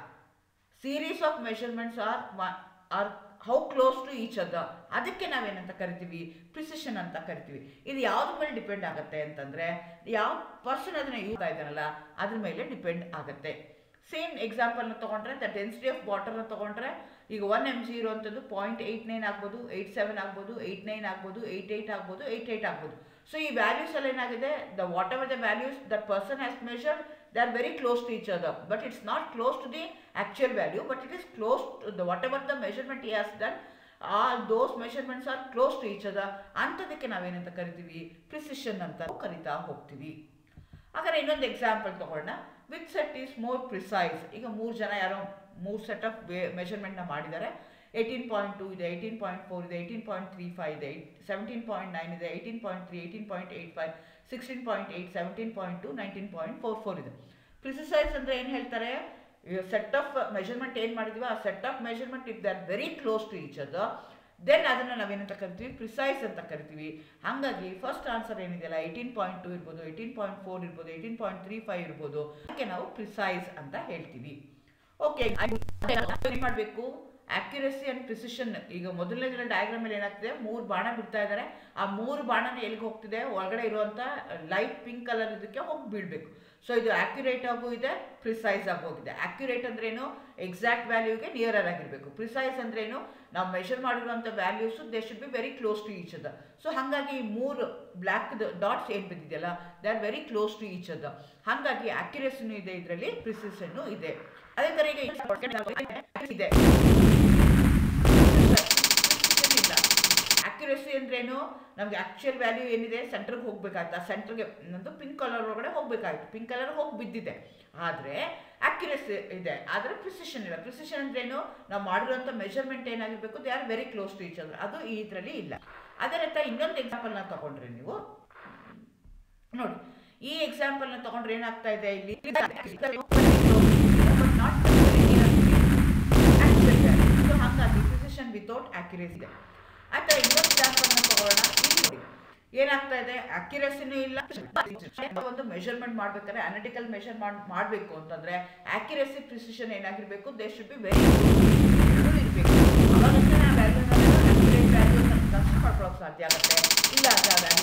series of measurements are are how close to each other ಅದಕ್ಕೆ ನಾವೇನಂತ ಕರಿತೀವಿ ಪ್ರಿಸಿಷನ್ ಅಂತ ಕರಿತೀವಿ ಇದು ಯಾವ್ದ್ರ ಮೇಲೆ ಡಿಪೆಂಡ್ ಆಗುತ್ತೆ ಅಂತಂದರೆ ಯಾವ ಪರ್ಸನ್ ಅದನ್ನು ಯೂಸ್ ಇದ್ದಾನಲ್ಲ ಅದ್ರ ಮೇಲೆ ಡಿಪೆಂಡ್ ಆಗುತ್ತೆ ಸೇಮ್ ಎಕ್ಸಾಂಪಲ್ನ ತೊಗೊಂಡ್ರೆ ದ ಡೆನ್ಸಿಟಿ ಆಫ್ ವಾಟರ್ನ ತೊಗೊಂಡ್ರೆ ಈಗ ಒನ್ ಎಮ್ ಜಿ ಇರುವಂಥದ್ದು ಪಾಯಿಂಟ್ ಏಯ್ಟ್ ನೈನ್ ಆಗ್ಬೋದು ಏಯ್ಟ್ ಸೆವೆನ್ ಆಗ್ಬೋದು ಏಯ್ಟ್ ನೈನ್ ಆಗ್ಬೋದು ಏಯ್ಟ್ ಏಯ್ಟ್ ಆಗ್ಬೋದು ಏಯ್ಟ್ ಏಯ್ಟ್ ಆಗ್ಬೋದು ಸೊ ಈ ವ್ಯಾಲ್ಯೂಸ್ ಅಲ್ಲಿ ಏನಾಗಿದೆ the whatever the values that person has measured they are very close to each other but it's not close to the actual value but it is close to the whatever the measurement he has done all those measurements R close to each other ಅಂಥದಕ್ಕೆ ನಾವೇನಂತ ಕರಿತೀವಿ precision ಅಂತ ಕರಿತಾ ಹೋಗ್ತೀವಿ ಹಾಗಾದ್ರೆ ಇನ್ನೊಂದು example ತಗೊಳ್ಳೋಣ with set is more precise ಈಗ ಮೂರು ಜನ ಯಾರೋ ಮೂರು ಸೆಟ್ ಆಫ್ ಮೆಷರ್ಮೆಂಟ್ನ ಮಾಡಿದ್ದಾರೆ ಏಯ್ಟೀನ್ ಪಾಯಿಂಟ್ ಟು ಇದೆ ಏಯ್ಟೀನ್ ಪಾಯಿಂಟ್ ಫೋರ್ ಇದೆ ಏಯ್ಟೀನ್ ಪಾಯಿಂಟ್ ತ್ರೀ ಫೈವ್ ಇದೆ ಸೆವೆಂಟೀನ್ ಪಾಯಿಂಟ್ ನೈನ್ ಇದೆ eighteen point three eighteen point eight five sixteen point eight seventeen point two nineteen point four four ಇದೆ precise ಅಂದರೆ ಏನು ಹೇಳ್ತಾರೆ set of measurement ಏನು ಮಾಡಿದೀವಿ ಆ set of measurement if they are very close to each other then ಅದನ್ನು ನಾವೇನಂತ ಕರಿತೀವಿ ಪ್ರಿಸೈಸ್ ಅಂತ ಕರಿತೀವಿ ಹಾಗಾಗಿ ಫಸ್ಟ್ ಆನ್ಸರ್ ಏನಿದೆಯಲ್ಲ ಏಯ್ಟೀನ್ ಪಾಯಿಂಟ್ ಟು ಇರ್ಬೋದು ಏಯ್ಟೀನ್ ಪಾಯಿಂಟ್ ಫೋರ್ ಇರ್ಬೋದು ಏಯ್ಟೀನ್ ಪಾಯಿಂಟ್ ತ್ರೀ ಫೈವ್ ಇರ್ಬೋದು ಅದಕ್ಕೆ ನಾವು ಪ್ರಿಸೈಸ್ ಅಂತ ಹೇಳ್ತೀವಿ ಓಕೆ ಏನು ಮಾಡಬೇಕು ಆಕ್ಯುರಸಿ ಆ್ಯಂಡ್ ಪ್ರಿಸಿಷನ್ ಈಗ ಮೊದಲನೇ ದಿನ ಡಯಾಗ್ರಾಮ್ ಅಲ್ಲಿ ಏನಾಗ್ತಿದೆ ಮೂರು ಬಾಣ ಬಿಡ್ತಾ ಇದ್ದಾರೆ ಆ ಮೂರು ಬಾಣನ ಎಲ್ಲಿಗೆ ಹೋಗ್ತಿದೆ ಒಳಗಡೆ ಇರುವಂಥ ಲೈಟ್ ಪಿಂಕ್ ಕಲರ್ ಇದಕ್ಕೆ ಹೋಗಿ ಬೀಳಬೇಕು ಸೊ ಇದು ಆಕ್ಯುರೇಟ್ ಆಗು ಇದೆ ಪ್ರಿಸೈಸ್ ಆಗಿ ಹೋಗಿದೆ ಆಕ್ಯುರೇಟ್ ಅಂದ್ರೇನು ಎಕ್ಸಾಕ್ಟ್ ವ್ಯಾಲ್ಯೂಗೆ ನಿಯರರ್ ಆಗಿರಬೇಕು ಪ್ರಿಸೈಸ್ ಅಂದ್ರೇನು ನಾವು ಮೆಷರ್ ಮಾಡಿರುವಂಥ values they should be very close to each other so ಹಾಗಾಗಿ ಈ ಮೂರು ಬ್ಲ್ಯಾಕ್ ಡಾಟ್ಸ್ ಏನು ಬಿದ್ದಿದೆಯಲ್ಲ they are very close to each other ಹಾಗಾಗಿ ಆಕ್ಯುರೇಸಿನೂ ಇದೆ ಇದರಲ್ಲಿ ಪ್ರಿಸಿಷನ್ನು ಇದೆ ಅದೇ ಥರ ಈಗ ಇದೆ ಇಲ್ಲ ಆಕ್ಯುರಸಿ ಅಂದ್ರೇನು ನಮಗೆ ಆಕ್ಚುಯಲ್ ವ್ಯಾಲ್ಯೂ ಏನಿದೆ ಸೆಂಟ್ರಿಗೆ ಹೋಗ್ಬೇಕಾಯ್ತು ಆ ಸೆಂಟ್ರಿಗೆ ನಂದು ಪಿಂಕ್ ಕಲರ್ ಒಳಗಡೆ ಹೋಗ್ಬೇಕಾಯ್ತು ಪಿಂಕ್ ಕಲರ್ ಹೋಗಿ ಬಿದ್ದಿದೆ ಆದರೆ ಆಕ್ಯುರಸಿ ಇದೆ ಆದರೆ ಪ್ರಿಸಿಷನ್ ಇಲ್ಲ ಪ್ರಿಸಿಷನ್ ಅಂದ್ರೇನು ನಾವು ಮಾಡಿರುವಂಥ ಮೆಷರ್ಮೆಂಟ್ ಏನಾಗಿರಬೇಕು they are very close to each other ಅದು ಇದರಲ್ಲಿ ಇಲ್ಲ ಅದೇ ರೀತಿ ಇನ್ನೊಂದು ಎಕ್ಸಾಂಪಲ್ನ ತಗೊಂಡ್ರೆ ನೀವು ನೋಡಿ ಈ ಎಕ್ಸಾಂಪಲ್ನ ತಗೊಂಡ್ರೆ ಏನಾಗ್ತಾ ಇದೆ ಇಲ್ಲಿ ಸೊ ಹಾಗಾಗಿ ಪ್ರಿಸಿಷನ್ ವಿತೌಟ್ ಆಕ್ಯುರೇಸಿ ಇದೆ ಆ ಥರ ಇನ್ನೊಂದು ಎಕ್ಸಾಂಪಲ್ನ ತಗೊಳ್ಳೋಣ ಇಲ್ಲಿ ನೋಡಿ ಏನಾಗ್ತಾ ಇದೆ ಅಕ್ಯುರಸಿನೂ ಇಲ್ಲ ಒಂದು ಮೆಷರ್ಮೆಂಟ್ ಮಾಡ್ಬೇಕಾದ್ರೆ ಅನಲಿಟಿಕಲ್ ಮೆಷರ್ ಮಾಡಬೇಕು ಅಂತಂದ್ರೆ ಆಕ್ಯುರಸಿ ಪ್ರಿಸಿಷನ್ ಏನಾಗಿರ್ಬೇಕು ದೇ ಶುಡ್ ಬಿ ವೆರಿ ಇರಬೇಕು ಅವಾಗಷ್ಟೇ ನಾವು ವ್ಯಾಲ್ಯೂ ಅಕ್ಯುರೇಟ್ ವ್ಯಾಲ್ಯೂ ಕನ್ಸಿಡರ್ ಮಾಡ್ಕೊಳ್ಳೋಕೆ ಸಾಧ್ಯ ಆಗುತ್ತೆ ಇಲ್ಲ ಅಂತ ವ್ಯಾಲ್ಯೂ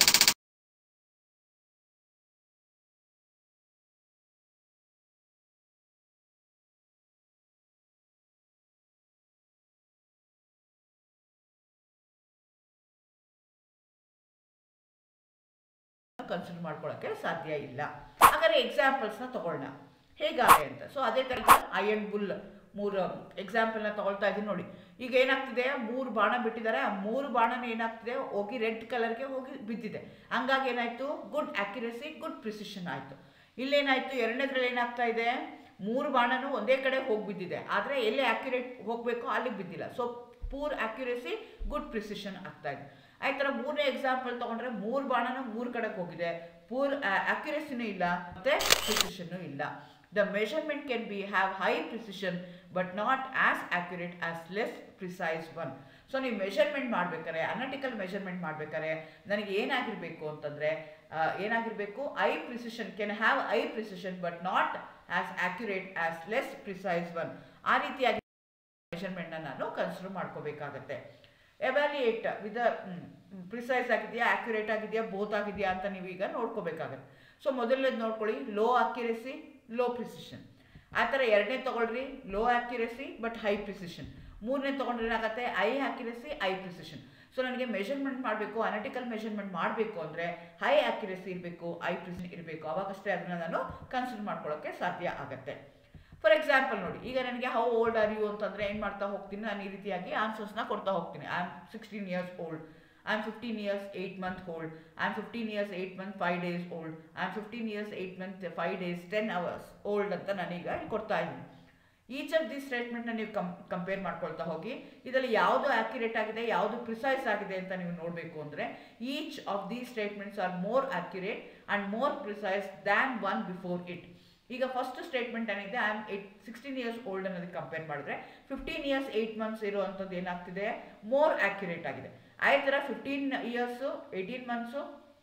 ಕನ್ಸಿಡರ್ ಮಾಡ್ಕೊಳ್ಳೋಕ್ಕೆ ಸಾಧ್ಯ ಇಲ್ಲ ಹಾಗಾದ್ರೆ ಎಕ್ಸಾಂಪಲ್ಸ್ನ ತಗೊಳ್ಳೋಣ ಹೇಗಾಗೆ ಅಂತ ಸೊ ಅದೇ ಥರ ಅಯನ್ ಬುಲ್ ಮೂರು ಎಕ್ಸಾಂಪಲ್ನ ತಗೊಳ್ತಾ ಇದ್ದೀನಿ ನೋಡಿ ಈಗ ಏನಾಗ್ತಿದೆ ಮೂರು ಬಾಣ ಬಿಟ್ಟಿದ್ದಾರೆ ಆ ಮೂರು ಬಾಣನ ಏನಾಗ್ತಿದೆ ಹೋಗಿ ರೆಡ್ ಕಲರ್ಗೆ ಹೋಗಿ ಬಿದ್ದಿದೆ ಹಂಗಾಗಿ ಏನಾಯ್ತು ಗುಡ್ ಆಕ್ಯುರಸಿ ಗುಡ್ ಪ್ರಿಸಿಷನ್ ಆಯಿತು ಇಲ್ಲೇನಾಯ್ತು ಎರಡನೇದ್ರಲ್ಲಿ ಏನಾಗ್ತಾ ಇದೆ ಮೂರು ಬಾಣನು ಒಂದೇ ಕಡೆ ಹೋಗಿ ಬಿದ್ದಿದೆ ಆದರೆ ಎಲ್ಲಿ ಆಕ್ಯುರೇಟ್ ಹೋಗಬೇಕು ಅಲ್ಲಿಗೆ ಬಿದ್ದಿಲ್ಲ so poor accuracy good precision ಆಗ್ತಾ ಇದೆ ಆ ಥರ ಮೂರನೇ ಎಕ್ಸಾಂಪಲ್ ತಗೊಂಡ್ರೆ ಮೂರು ಬಾಣನು ಮೂರು ಕಡೆಗೆ ಹೋಗಿದೆ ಪೂರ್ ಅಕ್ಯುರೇಸಿನೂ ಇಲ್ಲ ಮತ್ತೆ ಪ್ರಿಸಿಷನ್ನು ಇಲ್ಲ the measurement can be have high precision but not as accurate as less precise one so ನೀವು ಮೆಷರ್ಮೆಂಟ್ ಮಾಡ್ಬೇಕಾರೆ ಅನಟಿಕಲ್ ಮೆಷರ್ಮೆಂಟ್ ಮಾಡ್ಬೇಕಾರೆ ನನಗೆ ಏನಾಗಿರಬೇಕು ಅಂತಂದರೆ ಏನಾಗಿರಬೇಕು high precision can have high precision but not as accurate as less precise one ಆ ರೀತಿಯಾಗಿ ಮೆಷರ್ಮೆಂಟ್ನ ನಾನು ಕನ್ಸಿಡರ್ ಮಾಡ್ಕೋಬೇಕಾಗತ್ತೆ ಎವ್ಯಾಲ್ಯೂಯೇಟ್ ವಿದ ಪ್ರಿಸೈಸ್ ಆಗಿದೆಯಾ ಆಕ್ಯುರೇಟ್ ಆಗಿದೆಯಾ ಬೋತ್ ಆಗಿದೆಯಾ ಅಂತ ನೀವು ಈಗ ನೋಡ್ಕೋಬೇಕಾಗತ್ತೆ ಸೊ ಮೊದಲನೇದು ನೋಡ್ಕೊಳ್ಳಿ ಲೋ ಅಕ್ಯುರೇಸಿ ಲೋ ಪ್ರಿಸಿಷನ್ ಆ ಥರ ಎರಡನೇ ತೊಗೊಳ್ರಿ low accuracy but high precision ಮೂರನೇ ತೊಗೊಂಡ್ರೆ ಏನಾಗುತ್ತೆ high accuracy high precision so ನನಗೆ ಮೆಷರ್ಮೆಂಟ್ ಮಾಡಬೇಕು ಅನಟಿಕಲ್ ಮೆಷರ್ಮೆಂಟ್ ಮಾಡಬೇಕು ಅಂದರೆ ಹೈ ಆಕ್ಯುರೇಸಿ ಇರಬೇಕು ಐ ಪ್ರಿಸಿಷನ್ ಇರಬೇಕು ಅವಾಗಷ್ಟೇ ಅದನ್ನು ನಾನು ಕನ್ಸಿಡರ್ ಮಾಡ್ಕೊಳ್ಳೋಕ್ಕೆ ಸಾಧ್ಯ ಆಗುತ್ತೆ ಫಾರ್ ಎಕ್ಸಾಂಪಲ್ ನೋಡಿ ಈಗ ನನಗೆ ಹೌ ಓಲ್ಡ್ ಆರ್ ಯು ಅಂತಂದರೆ ಏನು ಮಾಡ್ತಾ ಹೋಗ್ತೀನಿ ನಾನು ಈ ರೀತಿಯಾಗಿ ಆನ್ಸರ್ಸ್ನ ಕೊಡ್ತಾ ಹೋಗ್ತೀನಿ I am sixteen years old I am fifteen years eight month old I am fifteen years eight month five days old I am fifteen years eight month five days ten hours old ಅಂತ ನಾನೀಗ ಕೊಡ್ತಾ ಇದ್ದೀನಿ each of the ಸ್ಟೇಟ್ಮೆಂಟ್ನ ನೀವು ಕಂ compare ಮಾಡ್ಕೊಳ್ತಾ ಹೋಗಿ ಇದರಲ್ಲಿ ಯಾವುದು ಆಕ್ಯುರೇಟ್ ಆಗಿದೆ ಯಾವುದು ಪ್ರಿಸೈಸ್ ಆಗಿದೆ ಅಂತ ನೀವು ನೋಡಬೇಕು ಅಂದರೆ each of the statements are more accurate and more precise than one before it ಈಗ ಫಸ್ಟ್ ಸ್ಟೇಟ್ಮೆಂಟ್ ಏನಿದೆ I am at sixteen years old ಅನ್ನೋದಕ್ಕೆ ಕಂಪೇರ್ ಮಾಡಿದ್ರೆ ಫಿಫ್ಟೀನ್ ಇಯರ್ಸ್ ಏಯ್ಟ್ ಮಂತ್ಸ್ ಇರುವಂಥದ್ದು ಏನಾಗ್ತಿದೆ ಮೋರ್ ಆಕ್ಯುರೇಟ್ ಆಗಿದೆ ಅದೇ ಥರ fifteen years eighteen months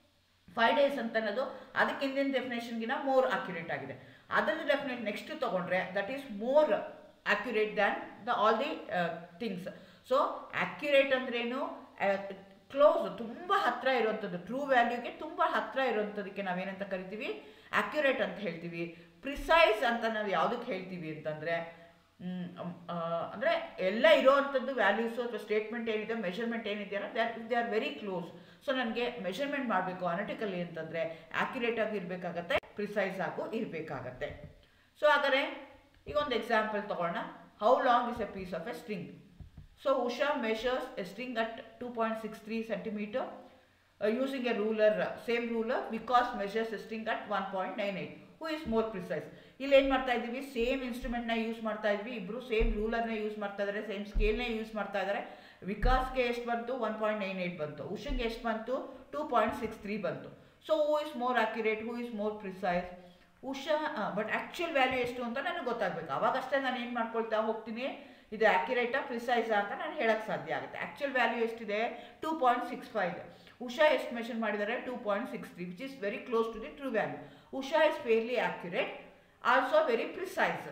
five days ಅಂತ ಅನ್ನೋದು ಅದಕ್ಕೆ ಹಿಂದಿನ ಡೆಫಿನೇಷನ್ಗಿನ ಮೋರ್ ಅಕ್ಯುರೇಟ್ ಆಗಿದೆ ಅದರದ್ದು ಡೆಫಿನೇಟ್ ನೆಕ್ಸ್ಟ್ ತೊಗೊಂಡ್ರೆ that is more accurate than the all the things so accurate ಅಂದ್ರೇನು ಕ್ಲೋಸ್ ತುಂಬ ಹತ್ತಿರ ಇರುವಂಥದ್ದು ಟ್ರೂ ವ್ಯಾಲ್ಯೂಗೆ ತುಂಬ ಹತ್ತಿರ ಇರುವಂಥದ್ದಕ್ಕೆ ನಾವೇನಂತ ಕರಿತೀವಿ ಅಕ್ಯುರೇಟ್ ಅಂತ ಹೇಳ್ತೀವಿ ಪ್ರಿಸೈಸ್ ಅಂತ ನಾವು ಯಾವುದಕ್ಕೆ ಹೇಳ್ತೀವಿ ಅಂತಂದರೆ ಅಂದರೆ ಎಲ್ಲ ಇರೋವಂಥದ್ದು ವ್ಯಾಲ್ಯೂಸು ಅಥವಾ ಸ್ಟೇಟ್ಮೆಂಟ್ ಏನಿದೆ ಮೆಷರ್ಮೆಂಟ್ ಏನಿದೆಯಲ್ಲ they are they are very close so ನನಗೆ ಮೆಷರ್ಮೆಂಟ್ ಮಾಡಬೇಕು ಅನಟಿಕಲಿ ಅಂತಂದರೆ ಆಕ್ಯುರೇಟ್ ಆಗಿ ಇರಬೇಕಾಗತ್ತೆ ಪ್ರಿಸೈಸ್ ಆಗು ಇರಬೇಕಾಗತ್ತೆ ಸೊ ಹಾಗಾದರೆ ಈಗ ಒಂದು ಎಕ್ಸಾಂಪಲ್ ತಗೊಳ್ಳೋಣ how long is a piece of a string so Usha measures a string at two point six three centimeter using a ruler same ruler Vikas measures a string at one point nine eight who is more precise ಇಲ್ಲಿ ಏನು ಮಾಡ್ತಾ ಇದ್ದೀವಿ same ಇನ್ಸ್ಟ್ರೂಮೆಂಟ್ನ use ಮಾಡ್ತಾ ಇದ್ವಿ ಇಬ್ಬರು same ರೂಲರ್ನ use ಮಾಡ್ತಾ ಇದ್ದಾರೆ same ಸ್ಕೇಲ್ನೇ use ಮಾಡ್ತಾ ಇದ್ದಾರೆ ವಿಕಾಸ್ಗೆ ಎಷ್ಟು ಬಂತು ಒನ್ ಪಾಯಿಂಟ್ ನೈನ್ ಏಯ್ಟ್ ಬಂತು ಉಷಂಗೆ ಎಷ್ಟು ಬಂತು ಟೂ ಪಾಯಿಂಟ್ ಸಿಕ್ಸ್ ತ್ರೀ ಬಂತು so who is more accurate who is more precise Usha but actual value ಎಷ್ಟು ಅಂತ ನನಗೆ ಗೊತ್ತಾಗಬೇಕು ಅವಾಗಷ್ಟೇ ನಾನು ಏನು ಮಾಡ್ಕೊಳ್ತಾ ಹೋಗ್ತೀನಿ ಇದು ಆ್ಯಕ್ಯುರೇಟಾ ಪ್ರಿಸೈಸಾ ಅಂತ ನಾನು ಹೇಳಕ್ಕೆ ಸಾಧ್ಯ ಆಗುತ್ತೆ ಆ್ಯಕ್ಚುಯಲ್ ವ್ಯಾಲ್ಯೂ ಎಷ್ಟಿದೆ two point six five Usha ಎಷ್ಟು ಮೆಷನ್ ಮಾಡಿದ್ದಾರೆ two point six three which is very close to the true value Usha is fairly accurate also very precise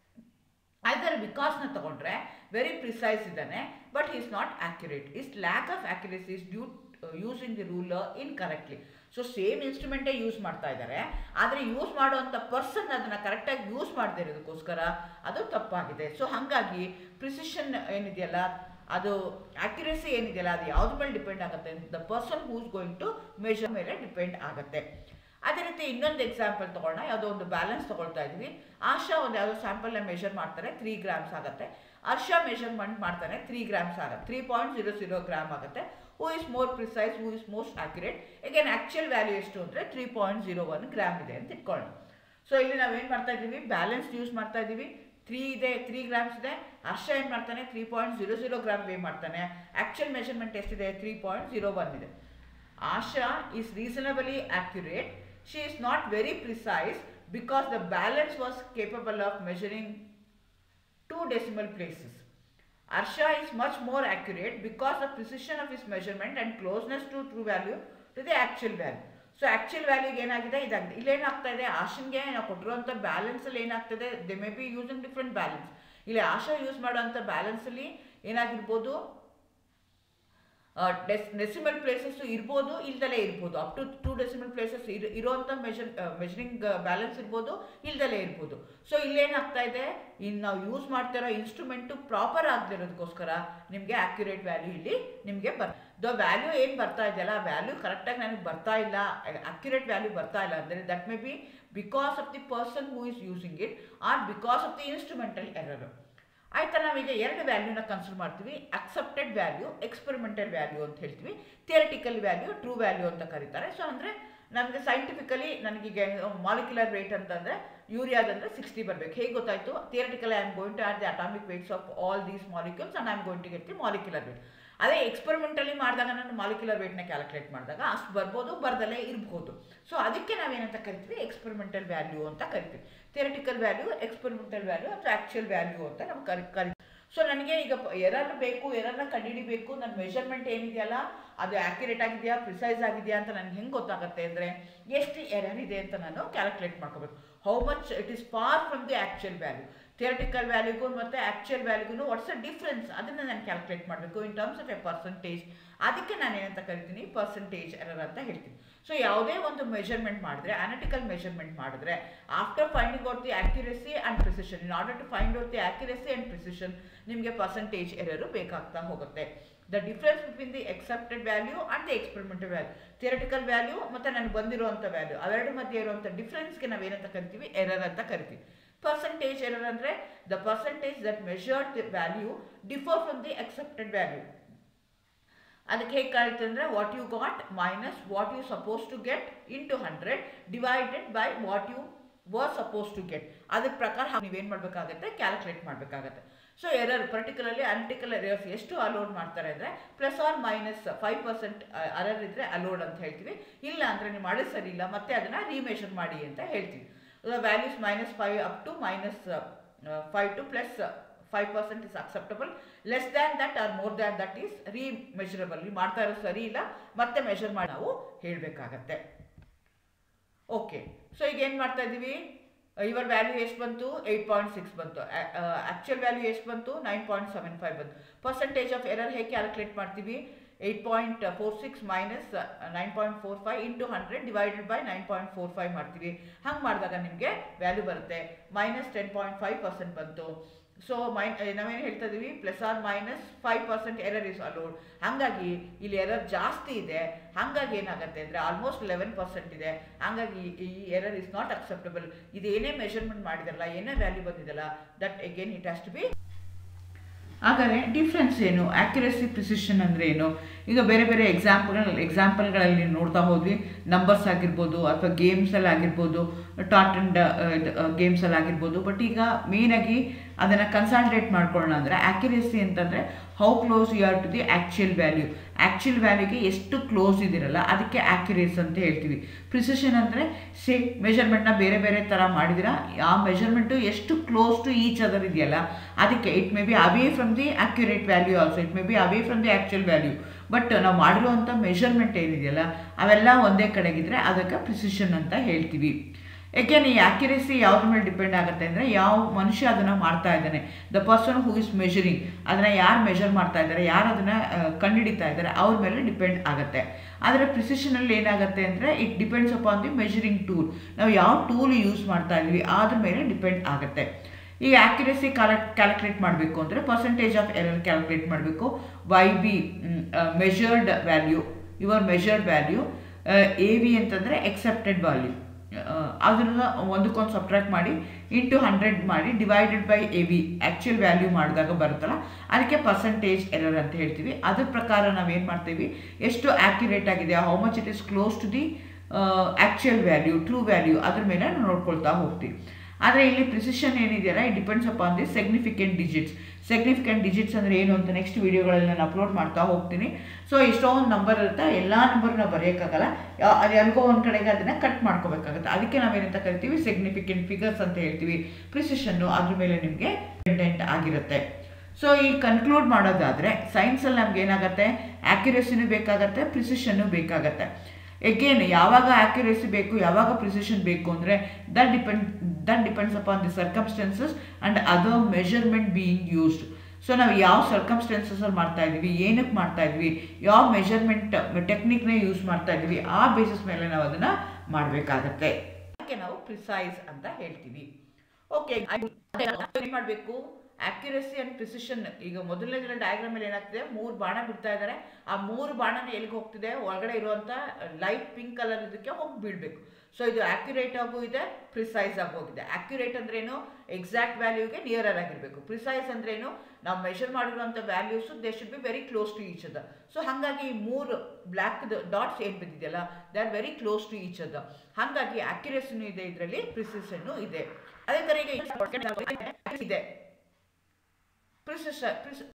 ಅದರ ವಿಕಾಸ್ನ ತಗೊಂಡ್ರೆ ವೆರಿ ಪ್ರಿಸೈಸ್ ಇದ್ದಾನೆ but is not accurate is lack of accuracy is due using the ruler incorrectly so same ಇನ್ಸ್ಟ್ರೂಮೆಂಟೇ use ಮಾಡ್ತಾ ಇದ್ದಾರೆ ಆದರೆ use ಮಾಡುವಂಥ person ಅದನ್ನು ಕರೆಕ್ಟಾಗಿ ಯೂಸ್ ಮಾಡದೇ ಇರೋದಕ್ಕೋಸ್ಕರ ಅದು ತಪ್ಪಾಗಿದೆ ಸೊ ಹಾಗಾಗಿ ಪ್ರಿಸಿಷನ್ ಏನಿದೆಯಲ್ಲ ಅದು ಆಕ್ಯುರೇಸಿ ಏನಿದೆಯಲ್ಲ ಅದು ಯಾವ್ದ್ರ ಮೇಲೆ ಡಿಪೆಂಡ್ ಆಗುತ್ತೆ the person who's going to measure ಮೇಲೆ ಡಿಪೆಂಡ್ ಆಗುತ್ತೆ ಅದೇ ರೀತಿ ಇನ್ನೊಂದು ಎಕ್ಸಾಂಪಲ್ ತೊಗೊಳ್ಳೋಣ ಯಾವುದೋ ಒಂದು ಬ್ಯಾಲೆನ್ಸ್ ತೊಗೊಳ್ತಾ ಇದ್ವಿ ಆಶಾ ಒಂದು ಯಾವುದೋ ಸ್ಯಾಂಪಲ್ನ ಮೆಷರ್ ಮಾಡ್ತಾರೆ ತ್ರೀ ಗ್ರಾಮ್ಸ್ ಆಗುತ್ತೆ ಹರ್ಷ ಮೆಷರ್ಮೆಂಟ್ ಮಾಡ್ತಾನೆ ತ್ರೀ ಗ್ರಾಮ್ಸ್ ಆಗುತ್ತೆ three point zero zero gram ಆಗುತ್ತೆ who is more precise who is most accurate again actual value ಎಷ್ಟು ಅಂದರೆ three point zero one gram ಇದೆ ಅಂತ ಇಟ್ಕೊಳ್ಳೋಣ ಸೊ ಇಲ್ಲಿ ನಾವೇನು ಮಾಡ್ತಾ ಇದ್ದೀವಿ ಬ್ಯಾಲೆನ್ಸ್ ಯೂಸ್ ಮಾಡ್ತಾ ಇದ್ದೀವಿ ತ್ರೀ ಇದೆ ತ್ರೀ ಗ್ರಾಮ್ಸ್ ಇದೆ ಹರ್ಷ ಏನು ಮಾಡ್ತಾನೆ three point zero zero gram weigh ಮಾಡ್ತಾನೆ ಆ್ಯಕ್ಚುಯಲ್ ಮೆಷರ್ಮೆಂಟ್ ಎಷ್ಟಿದೆ ತ್ರೀ ಪಾಯಿಂಟ್ ಜೀರೋ ಒನ್ ಇದೆ Asha is reasonably accurate she is not very precise because the balance was capable of measuring two decimal places Arsha is much more accurate because the precision of his measurement and closeness to true value to the actual value. So actual ವ್ಯಾಲ್ಯೂಗೆ ಏನಾಗಿದೆ ಇದಾಗಿದೆ ಇಲ್ಲೇನಾಗ್ತಾ ಇದೆ ಆಶನ್ಗೆ ನಾವು ಕೊಟ್ಟಿರುವಂಥ ಬ್ಯಾಲೆನ್ಸಲ್ಲಿ ಏನಾಗ್ತದೆ they may be using different balance ಇಲ್ಲಿ ಆಶಾ ಯೂಸ್ ಮಾಡೋಂಥ ಬ್ಯಾಲೆನ್ಸಲ್ಲಿ ಏನಾಗಿರ್ಬೋದು ಡೆಸ್ ಡೆಸಿಮಲ್ ಪ್ಲೇಸಸ್ ಇರ್ಬೋದು ಇಲ್ದಲೇ ಇರ್ಬೋದು up to two decimal places ಇರೋ ಇರೋಂಥ ಮೆಷರ್ ಮೆಷರಿಂಗ್ ಬ್ಯಾಲೆನ್ಸ್ ಇರ್ಬೋದು ಇಲ್ದಲೇ ಇರ್ಬೋದು ಸೊ ಇಲ್ಲೇನಾಗ್ತಾ ಇದೆ ಇನ್ನು ನಾವು ಯೂಸ್ ಮಾಡ್ತಿರೋ ಇನ್ಸ್ಟ್ರೂಮೆಂಟು ಪ್ರಾಪರ್ ಆಗದಿರೋದಕ್ಕೋಸ್ಕರ ನಿಮಗೆ ಆಕ್ಯುರೇಟ್ ವ್ಯಾಲ್ಯೂ ಇಲ್ಲಿ ನಿಮಗೆ ಬರ್ ದ ವ್ಯಾಲ್ಯೂ ಏನು ಬರ್ತಾ ಇದೆಯಲ್ಲ ಆ ವ್ಯಾಲ್ಯೂ ಕರೆಕ್ಟಾಗಿ ನನಗೆ ಬರ್ತಾ ಇಲ್ಲ ಅಕ್ಯುರೇಟ್ ವ್ಯಾಲ್ಯೂ ಬರ್ತಾ ಇಲ್ಲ ಅಂದರೆ that may be because of the person who is using it or because of the instrumental error ಆಯ್ತಾ ನಾವೀಗ ಎರಡು ವ್ಯಾಲ್ಯೂನ ಕನ್ಸಿಡರ್ ಮಾಡ್ತೀವಿ ಅಕ್ಸೆಪ್ಟೆಡ್ ವ್ಯಾಲ್ಯೂ ಎಕ್ಸ್ಪೆರಿಮೆಂಟಲ್ ವ್ಯಾಲ್ಯೂ ಅಂತ ಹೇಳ್ತೀವಿ ಥಿಯರಿಟಿಕಲ್ ವ್ಯಾಲ್ಯೂ ಟ್ರೂ ವ್ಯಾಲ್ಯೂ ಅಂತ ಕರೀತಾರೆ ಸೊ ಅಂದರೆ ನಮಗೆ ಸೈಂಟಿಫಿಕಲಿ ನನಗೀಗ ಮಾಲಿಕ್ಯುಲರ್ ವೇಟ್ ಅಂತಂದರೆ ಯೂರಿಯಾದಂದರೆ ಸಿಕ್ಸ್ಟಿ ಬರಬೇಕು ಹೇಗೆ ಗೊತ್ತಾಯಿತು theoretical I am going to add the atomic weights of all these molecules and I am going to get the molecular weight ಅದೇ ಎಕ್ಸ್ಪೆರಿಮೆಂಟಲಿ ಮಾಡಿದಾಗ ನಾನು ಮಾಲಿಕ್ಯುಲರ್ ವೇಟ್ನ ಕ್ಯಾಲ್ಕುಲೇಟ್ ಮಾಡಿದಾಗ ಅಷ್ಟು ಬರ್ಬೋದು ಬರ್ದಲ್ಲೇ ಇರ್ಬೋದು ಸೊ ಅದಕ್ಕೆ ನಾವೇನಂತ ಕರಿತೀವಿ ಎಕ್ಸ್ಪೆರಿಮೆಂಟಲ್ ವ್ಯಾಲ್ಯೂ ಅಂತ ಕರಿತೀವಿ ಥಿಯರಿಟಿಕಲ್ ವ್ಯಾಲ್ಯೂ ಎಕ್ಸ್ಪೆರಿಮೆಂಟಲ್ ವ್ಯಾಲ್ಯೂ ಅಥವಾ ಆ್ಯಕ್ಚುಯಲ್ ವ್ಯಾಲ್ಯೂ ಅಂತ ನಾವು ಕರಿ ಕರಿ ಸೊ ನನಗೆ ಈಗ ಎರರ್ ಬೇಕು ಎರರ್ನ ಕಂಡುಹಿಡಿಬೇಕು ನನ್ನ ಮೆಷರ್ಮೆಂಟ್ ಏನಿದೆಯಲ್ಲ ಅದು ಆ್ಯಕ್ಯುರೇಟ್ ಆಗಿದೆಯಾ ಪ್ರಿಸೈಸ್ ಆಗಿದೆಯಾ ಅಂತ ನನಗೆ ಹೆಂಗೆ ಗೊತ್ತಾಗುತ್ತೆ ಅಂದರೆ ಎಷ್ಟು ಎರರ್ ಇದೆ ಅಂತ ನಾನು ಕ್ಯಾಲ್ಕುಲೇಟ್ ಮಾಡ್ಕೋಬೇಕು how much it is far from the actual value theoretical ವ್ಯಾಲ್ಯೂಗೂ ಮತ್ತು ಆ್ಯಕ್ಚುಯಲ್ ವ್ಯಾಲ್ಯೂಗೂ ವಾಟ್ಸ್ ಅ ಡಿಫ್ರೆನ್ಸ್ ಅದನ್ನು ನಾನು ಕ್ಯಾಲ್ಕುಲೇಟ್ ಮಾಡಬೇಕು in terms of a percentage ಅದಕ್ಕೆ ನಾನು ಏನಂತ ಕರಿತೀನಿ ಪರ್ಸಂಟೇಜ್ ಎರರ್ ಅಂತ ಹೇಳ್ತೀನಿ ಸೊ ಯಾವುದೇ ಒಂದು ಮೆಷರ್ಮೆಂಟ್ ಮಾಡಿದ್ರೆ ಅನಾಟಿಕಲ್ ಮೆಷರ್ಮೆಂಟ್ ಮಾಡಿದ್ರೆ after finding out the accuracy and precision in order to find out the accuracy and precision ನಿಮಗೆ ಪರ್ಸಂಟೇಜ್ ಎರರು ಬೇಕಾಗ್ತಾ ಹೋಗುತ್ತೆ the difference between the accepted value and the experimental value theoretical value ಮತ್ತು ನನಗೆ ಬಂದಿರುವಂಥ value ಅವೆರಡು ಮಧ್ಯೆ ಇರುವಂಥ ಡಿಫ್ರೆನ್ಸ್ಗೆ ನಾವೇನಂತ ಕರಿತೀವಿ ಎರರ್ ಅಂತ ಕರಿತೀವಿ ಪರ್ಸಂಟೇಜ್ ಎರರ್ ಅಂದರೆ the percentage that measured the value differ from the accepted value ಅದಕ್ಕೆ ಹೇಗೆ ಕರೀತಾರೆ ಅಂದರೆ what you got minus what you suppose to get into hundred divided by what you were suppose to get ಅದ್ರ ಪ್ರಕಾರ ನೀವೇನು ಮಾಡಬೇಕಾಗತ್ತೆ calculate ಮಾಡಬೇಕಾಗತ್ತೆ so error particularly analytical errors ಎಷ್ಟು ಅಲೋಡ್ ಮಾಡ್ತಾರೆ ಅಂದರೆ plus or minus five percent error ಇದ್ದರೆ allowed ಅಂತ ಹೇಳ್ತೀವಿ ಇಲ್ಲ ಅಂದರೆ ನೀವು ಮಾಡಿದ ಸರಿ ಇಲ್ಲ ಮತ್ತೆ ಅದನ್ನು ರೀಮೆಷರ್ ಮಾಡಿ ಅಂತ ಹೇಳ್ತೀವಿ values minus five up to minus five to plus five percent is acceptable less than that or more than that is remeasurable ನೀವು ಮಾಡ್ತಾ ಇರೋ ಸರಿ ಇಲ್ಲ ಮತ್ತೆ ಮೆಷರ್ ಮಾಡಿ ನಾವು ಹೇಳಬೇಕಾಗತ್ತೆ ಓಕೆ ಸೊ ಈಗ ಏನು ಮಾಡ್ತಾ ಇದ್ದೀವಿ ಇವರ್ ವ್ಯಾಲ್ಯೂ ಎಷ್ಟು ಬಂತು ಏಯ್ಟ್ ಪಾಯಿಂಟ್ ಸಿಕ್ಸ್ ಬಂತು ಆ್ಯಕ್ಚುಯಲ್ ವ್ಯಾಲ್ಯೂ ಎಷ್ಟು ಬಂತು ನೈನ್ ಪಾಯಿಂಟ್ ಸೆವೆನ್ ಫೈವ್ ಬಂತು ಪರ್ಸೆಂಟೇಜ್ ಆಫ್ ಎರರ್ ಹೇಗೆ ಕ್ಯಾಲ್ಕುಲೇಟ್ ಮಾಡ್ತೀವಿ eight point four six minus nine point four five into hundred divided by nine point four five ಮಾಡ್ತೀವಿ ಹಂಗೆ ಮಾಡಿದಾಗ ನಿಮಗೆ ವ್ಯಾಲ್ಯೂ ಬರುತ್ತೆ minus ten point five percent ಬಂತು so my ನಾವೇನು ಹೇಳ್ತಾ ಇದೀವಿ plus or minus five percent error is allowed ಹಾಗಾಗಿ ಇಲ್ಲಿ ಎರರ್ ಜಾಸ್ತಿ ಇದೆ ಹಾಗಾಗಿ ಏನಾಗುತ್ತೆ ಅಂದರೆ ಆಲ್ಮೋಸ್ಟ್ ಲೆವೆನ್ ಪರ್ಸೆಂಟ್ ಇದೆ ಹಾಗಾಗಿ ಈ ಎರರ್ ಇಸ್ ನಾಟ್ ಅಕ್ಸೆಪ್ಟಬಲ್ ಇದು ಏನೇ ಮೆಷರ್ಮೆಂಟ್ ಮಾಡಿದಲ್ಲ ಏನೇ ವ್ಯಾಲ್ಯೂ ಬಂದಿದಲ್ಲ that again it has to be ಹಾಗಾದರೆ ಡಿಫ್ರೆನ್ಸ್ ಏನು ಆ್ಯಕ್ಯುರಸಿ ಪ್ರಿಸಿಷನ್ ಅಂದರೆ ಏನು ಈಗ ಬೇರೆ ಬೇರೆ ಎಕ್ಸಾಂಪಲ್ ಎಕ್ಸಾಂಪಲ್ಗಳಲ್ಲಿ ನೋಡ್ತಾ ಹೋದ್ವಿ ನಂಬರ್ಸ್ ಆಗಿರ್ಬೋದು ಅಥವಾ ಗೇಮ್ಸಲ್ಲಿ ಆಗಿರ್ಬೋದು ಟಾಟ್ ಆ್ಯಂಡ್ ಗೇಮ್ಸಲ್ಲಿ ಆಗಿರ್ಬೋದು ಬಟ್ ಈಗ ಮೇಯ್ನಾಗಿ ಅದನ್ನು ಕನ್ಸಂಟ್ರೇಟ್ ಮಾಡ್ಕೊಳ್ಳೋಣ ಅಂದರೆ ಆ್ಯಕ್ಯುರಸಿ ಅಂತಂದರೆ how close you are to the actual value actual ವ್ಯಾಲ್ಯೂಗೆ ಎಷ್ಟು ಕ್ಲೋಸ್ ಇದಿರಲ್ಲ ಅದಕ್ಕೆ ಆ್ಯಕ್ಯುರೇಸ್ ಅಂತ ಹೇಳ್ತೀವಿ ಪ್ರಿಸಿಷನ್ ಅಂದರೆ ಸೇ ಮೆಷರ್ಮೆಂಟ್ನ ಬೇರೆ ಬೇರೆ ಥರ ಮಾಡಿದಿರಾ ಆ ಮೆಷರ್ಮೆಂಟು ಎಷ್ಟು ಕ್ಲೋಸ್ ಟು ಈಚ್ ಅದರ್ ಇದೆಯಲ್ಲ ಅದಕ್ಕೆ it may be away from the accurate value also it may be away from the actual value but ನಾವು ಮಾಡಿರುವಂಥ ಮೆಷರ್ಮೆಂಟ್ ಏನಿದೆಯಲ್ಲ ಅವೆಲ್ಲ ಒಂದೇ ಕಡೆಗಿದ್ರೆ ಅದಕ್ಕೆ ಪ್ರಿಸಿಷನ್ ಅಂತ ಹೇಳ್ತೀವಿ ಏಕೆಂದ್ರೆ ಈ ಆ್ಯಕ್ಯುರೇಸಿ ಯಾವ್ದ್ರ ಮೇಲೆ ಡಿಪೆಂಡ್ ಆಗುತ್ತೆ ಅಂದರೆ ಯಾವ ಮನುಷ್ಯ ಅದನ್ನು ಮಾಡ್ತಾ ಇದ್ದಾನೆ the person who is measuring ಅದನ್ನು ಯಾರು ಮೆಷರ್ ಮಾಡ್ತಾ ಇದ್ದಾರೆ ಯಾರು ಅದನ್ನು ಕಂಡುಹಿಡಿತಾ ಇದ್ದಾರೆ ಅವ್ರ ಮೇಲೆ ಡಿಪೆಂಡ್ ಆಗುತ್ತೆ ಆದರೆ ಪ್ರಿಸಿಷನಲ್ಲಿ ಏನಾಗುತ್ತೆ ಅಂದರೆ it depends upon the measuring tool ನಾವು ಯಾವ ಟೂಲ್ ಯೂಸ್ ಮಾಡ್ತಾ ಇದ್ವಿ ಅದ್ರ ಮೇಲೆ ಡಿಪೆಂಡ್ ಆಗುತ್ತೆ ಈಗ ಆ್ಯಕ್ಯುರಸಿ ಕ್ಯಾಲ ಕ್ಯಾಲ್ಕುಲೇಟ್ ಮಾಡಬೇಕು ಅಂದರೆ ಪರ್ಸೆಂಟೇಜ್ ಆಫ್ ಎರರ್ ಕ್ಯಾಲ್ಕುಲೇಟ್ ಮಾಡಬೇಕು Y B measured value your measured value A V ಅಂತಂದರೆ ಎಕ್ಸೆಪ್ಟೆಡ್ ವ್ಯಾಲ್ಯೂ ಅದನ್ನು ಒಂದಕ್ಕೊಂದು ಸಬ್ಟ್ರಾಕ್ಟ್ ಮಾಡಿ ಇಂಟು ಹಂಡ್ರೆಡ್ ಮಾಡಿ divided by A V actual value ಮಾಡಿದಾಗ ಬರುತ್ತಲ್ಲ ಅದಕ್ಕೆ ಪರ್ಸಂಟೇಜ್ ಎರರ್ ಅಂತ ಹೇಳ್ತೀವಿ ಅದ್ರ ಪ್ರಕಾರ ನಾವೇನು ಮಾಡ್ತೀವಿ ಎಷ್ಟು ಆ್ಯಕ್ಯುರೇಟ್ ಆಗಿದೆ how much it is close to the actual value true value ಅದ್ರ ಮೇಲೆ ನಾವು ನೋಡ್ಕೊಳ್ತಾ ಹೋಗ್ತೀವಿ ಆದರೆ ಇಲ್ಲಿ ಪ್ರಿಸಿಷನ್ ಏನಿದೆಯಲ್ಲ it depends upon the significant digits significant digits ಅಂದರೆ ಏನು ಅಂತ ನೆಕ್ಸ್ಟ್ ವೀಡಿಯೋಗಳಲ್ಲಿ ನಾನು ಅಪ್ಲೋಡ್ ಮಾಡ್ತಾ ಹೋಗ್ತೀನಿ ಸೊ ಎಷ್ಟೊಂದು ನಂಬರ್ ಇರುತ್ತೆ ಎಲ್ಲ ನಂಬರ್ನ ಬರೆಯೋಕ್ಕಾಗಲ್ಲ ಯಾ- ಅದು ಎಲ್ಗೋ ಒಂದು ಕಡೆಗೆ ಅದನ್ನು ಕಟ್ ಮಾಡ್ಕೋಬೇಕಾಗುತ್ತೆ ಅದಕ್ಕೆ ನಾವೇನಂತ ಕರಿತೀವಿ ಸಿಗ್ನಿಫಿಕೆಂಟ್ ಫಿಗರ್ಸ್ ಅಂತ ಹೇಳ್ತೀವಿ ಪ್ರಿಸಿಷನ್ನು ಅದ್ರ ಮೇಲೆ ನಿಮಗೆ ಡಿಪೆಂಡೆಂಟ್ ಆಗಿರುತ್ತೆ ಸೊ ಈ ಕನ್ಕ್ಲೂಡ್ ಮಾಡೋದಾದರೆ ಸೈನ್ಸಲ್ಲಿ ನಮ್ಗೆ ಏನಾಗುತ್ತೆ ಆ್ಯಕ್ಯುರಸಿನೂ ಬೇಕಾಗತ್ತೆ ಪ್ರಿಸಿಷನ್ನು ಬೇಕಾಗತ್ತೆ ಎಗೇನ್ ಯಾವಾಗ ಆ್ಯಕ್ಯುರೇಸಿ ಬೇಕು ಯಾವಾಗ ಪ್ರಿಸಿಷನ್ ಬೇಕು ಅಂದರೆ that depend that depends upon the circumstances and other measurement being used so ನಾವು ಯಾವ ಸರ್ಕಮ್ಸ್ಟೆನ್ಸಸಲ್ಲಿ ಮಾಡ್ತಾ ಇದ್ವಿ ಏನಕ್ಕೆ ಮಾಡ್ತಾ ಇದ್ವಿ ಯಾವ ಮೆಷರ್ಮೆಂಟ್ ಟೆಕ್ನಿಕ್ನೇ ಯೂಸ್ ಮಾಡ್ತಾ ಇದ್ವಿ ಆ ಬೇಸಿಸ್ ಮೇಲೆ ನಾವು ಅದನ್ನು ಮಾಡಬೇಕಾಗತ್ತೆ ಅದಕ್ಕೆ ನಾವು ಪ್ರಿಸೈಸ್ ಅಂತ ಹೇಳ್ತೀವಿ ಓಕೆ ಏನು ಮಾಡಬೇಕು ಆಕ್ಯುರಸಿ ಅಂಡ್ ಪ್ರಿಸಿಷನ್ ಈಗ ಮೊದಲನೇ ದಿನ ಡಯಾಗ್ರಾಮ್ ಅಲ್ಲಿ ಏನಾಗ್ತಿದೆ ಮೂರು ಬಾಣ ಬಿಡ್ತಾ ಇದ್ದಾರೆ ಆ ಮೂರು ಬಾಣನ ಎಲ್ಲಿಗೆ ಹೋಗ್ತಿದೆ ಒಳಗಡೆ ಇರುವಂತ ಲೈಟ್ ಪಿಂಕ್ ಕಲರ್ ಇದಕ್ಕೆ ಹೋಗಿ ಬೀಳ್ಬೇಕು ಸೊ ಇದು ಆಕ್ಯುರೇಟ್ ಆಗು ಇದೆ ಪ್ರಿಸೈಸ್ ಆಗಿ ಹೋಗಿದೆ ಆಕ್ಯುರೇಟ್ ಅಂದ್ರೇನು ಎಕ್ಸಾಕ್ಟ್ ವ್ಯಾಲ್ಯೂಗೆ ನಿಯರರ್ ಆಗಿರಬೇಕು ಪ್ರಿಸೈಸ್ ಅಂದ್ರೇನು ನಾವು ಮೆಷರ್ ಮಾಡಿರುವಂಥ values they should be very close to each other so ಹಾಗಾಗಿ ಈ ಮೂರು ಬ್ಲ್ಯಾಕ್ ಡಾಟ್ಸ್ ಏನು ಬಿದ್ದಿದೆಯಲ್ಲ they are very close to each other ಹಾಗಾಗಿ ಆಕ್ಯುರೇಸಿನೂ ಇದೆ ಇದರಲ್ಲಿ ಪ್ರಿಸಿಷನ್ನು ಇದೆ ಅದೇ ಥರ ಈಗ ಇದೆ ಪ್ರಿಸಿಷನ್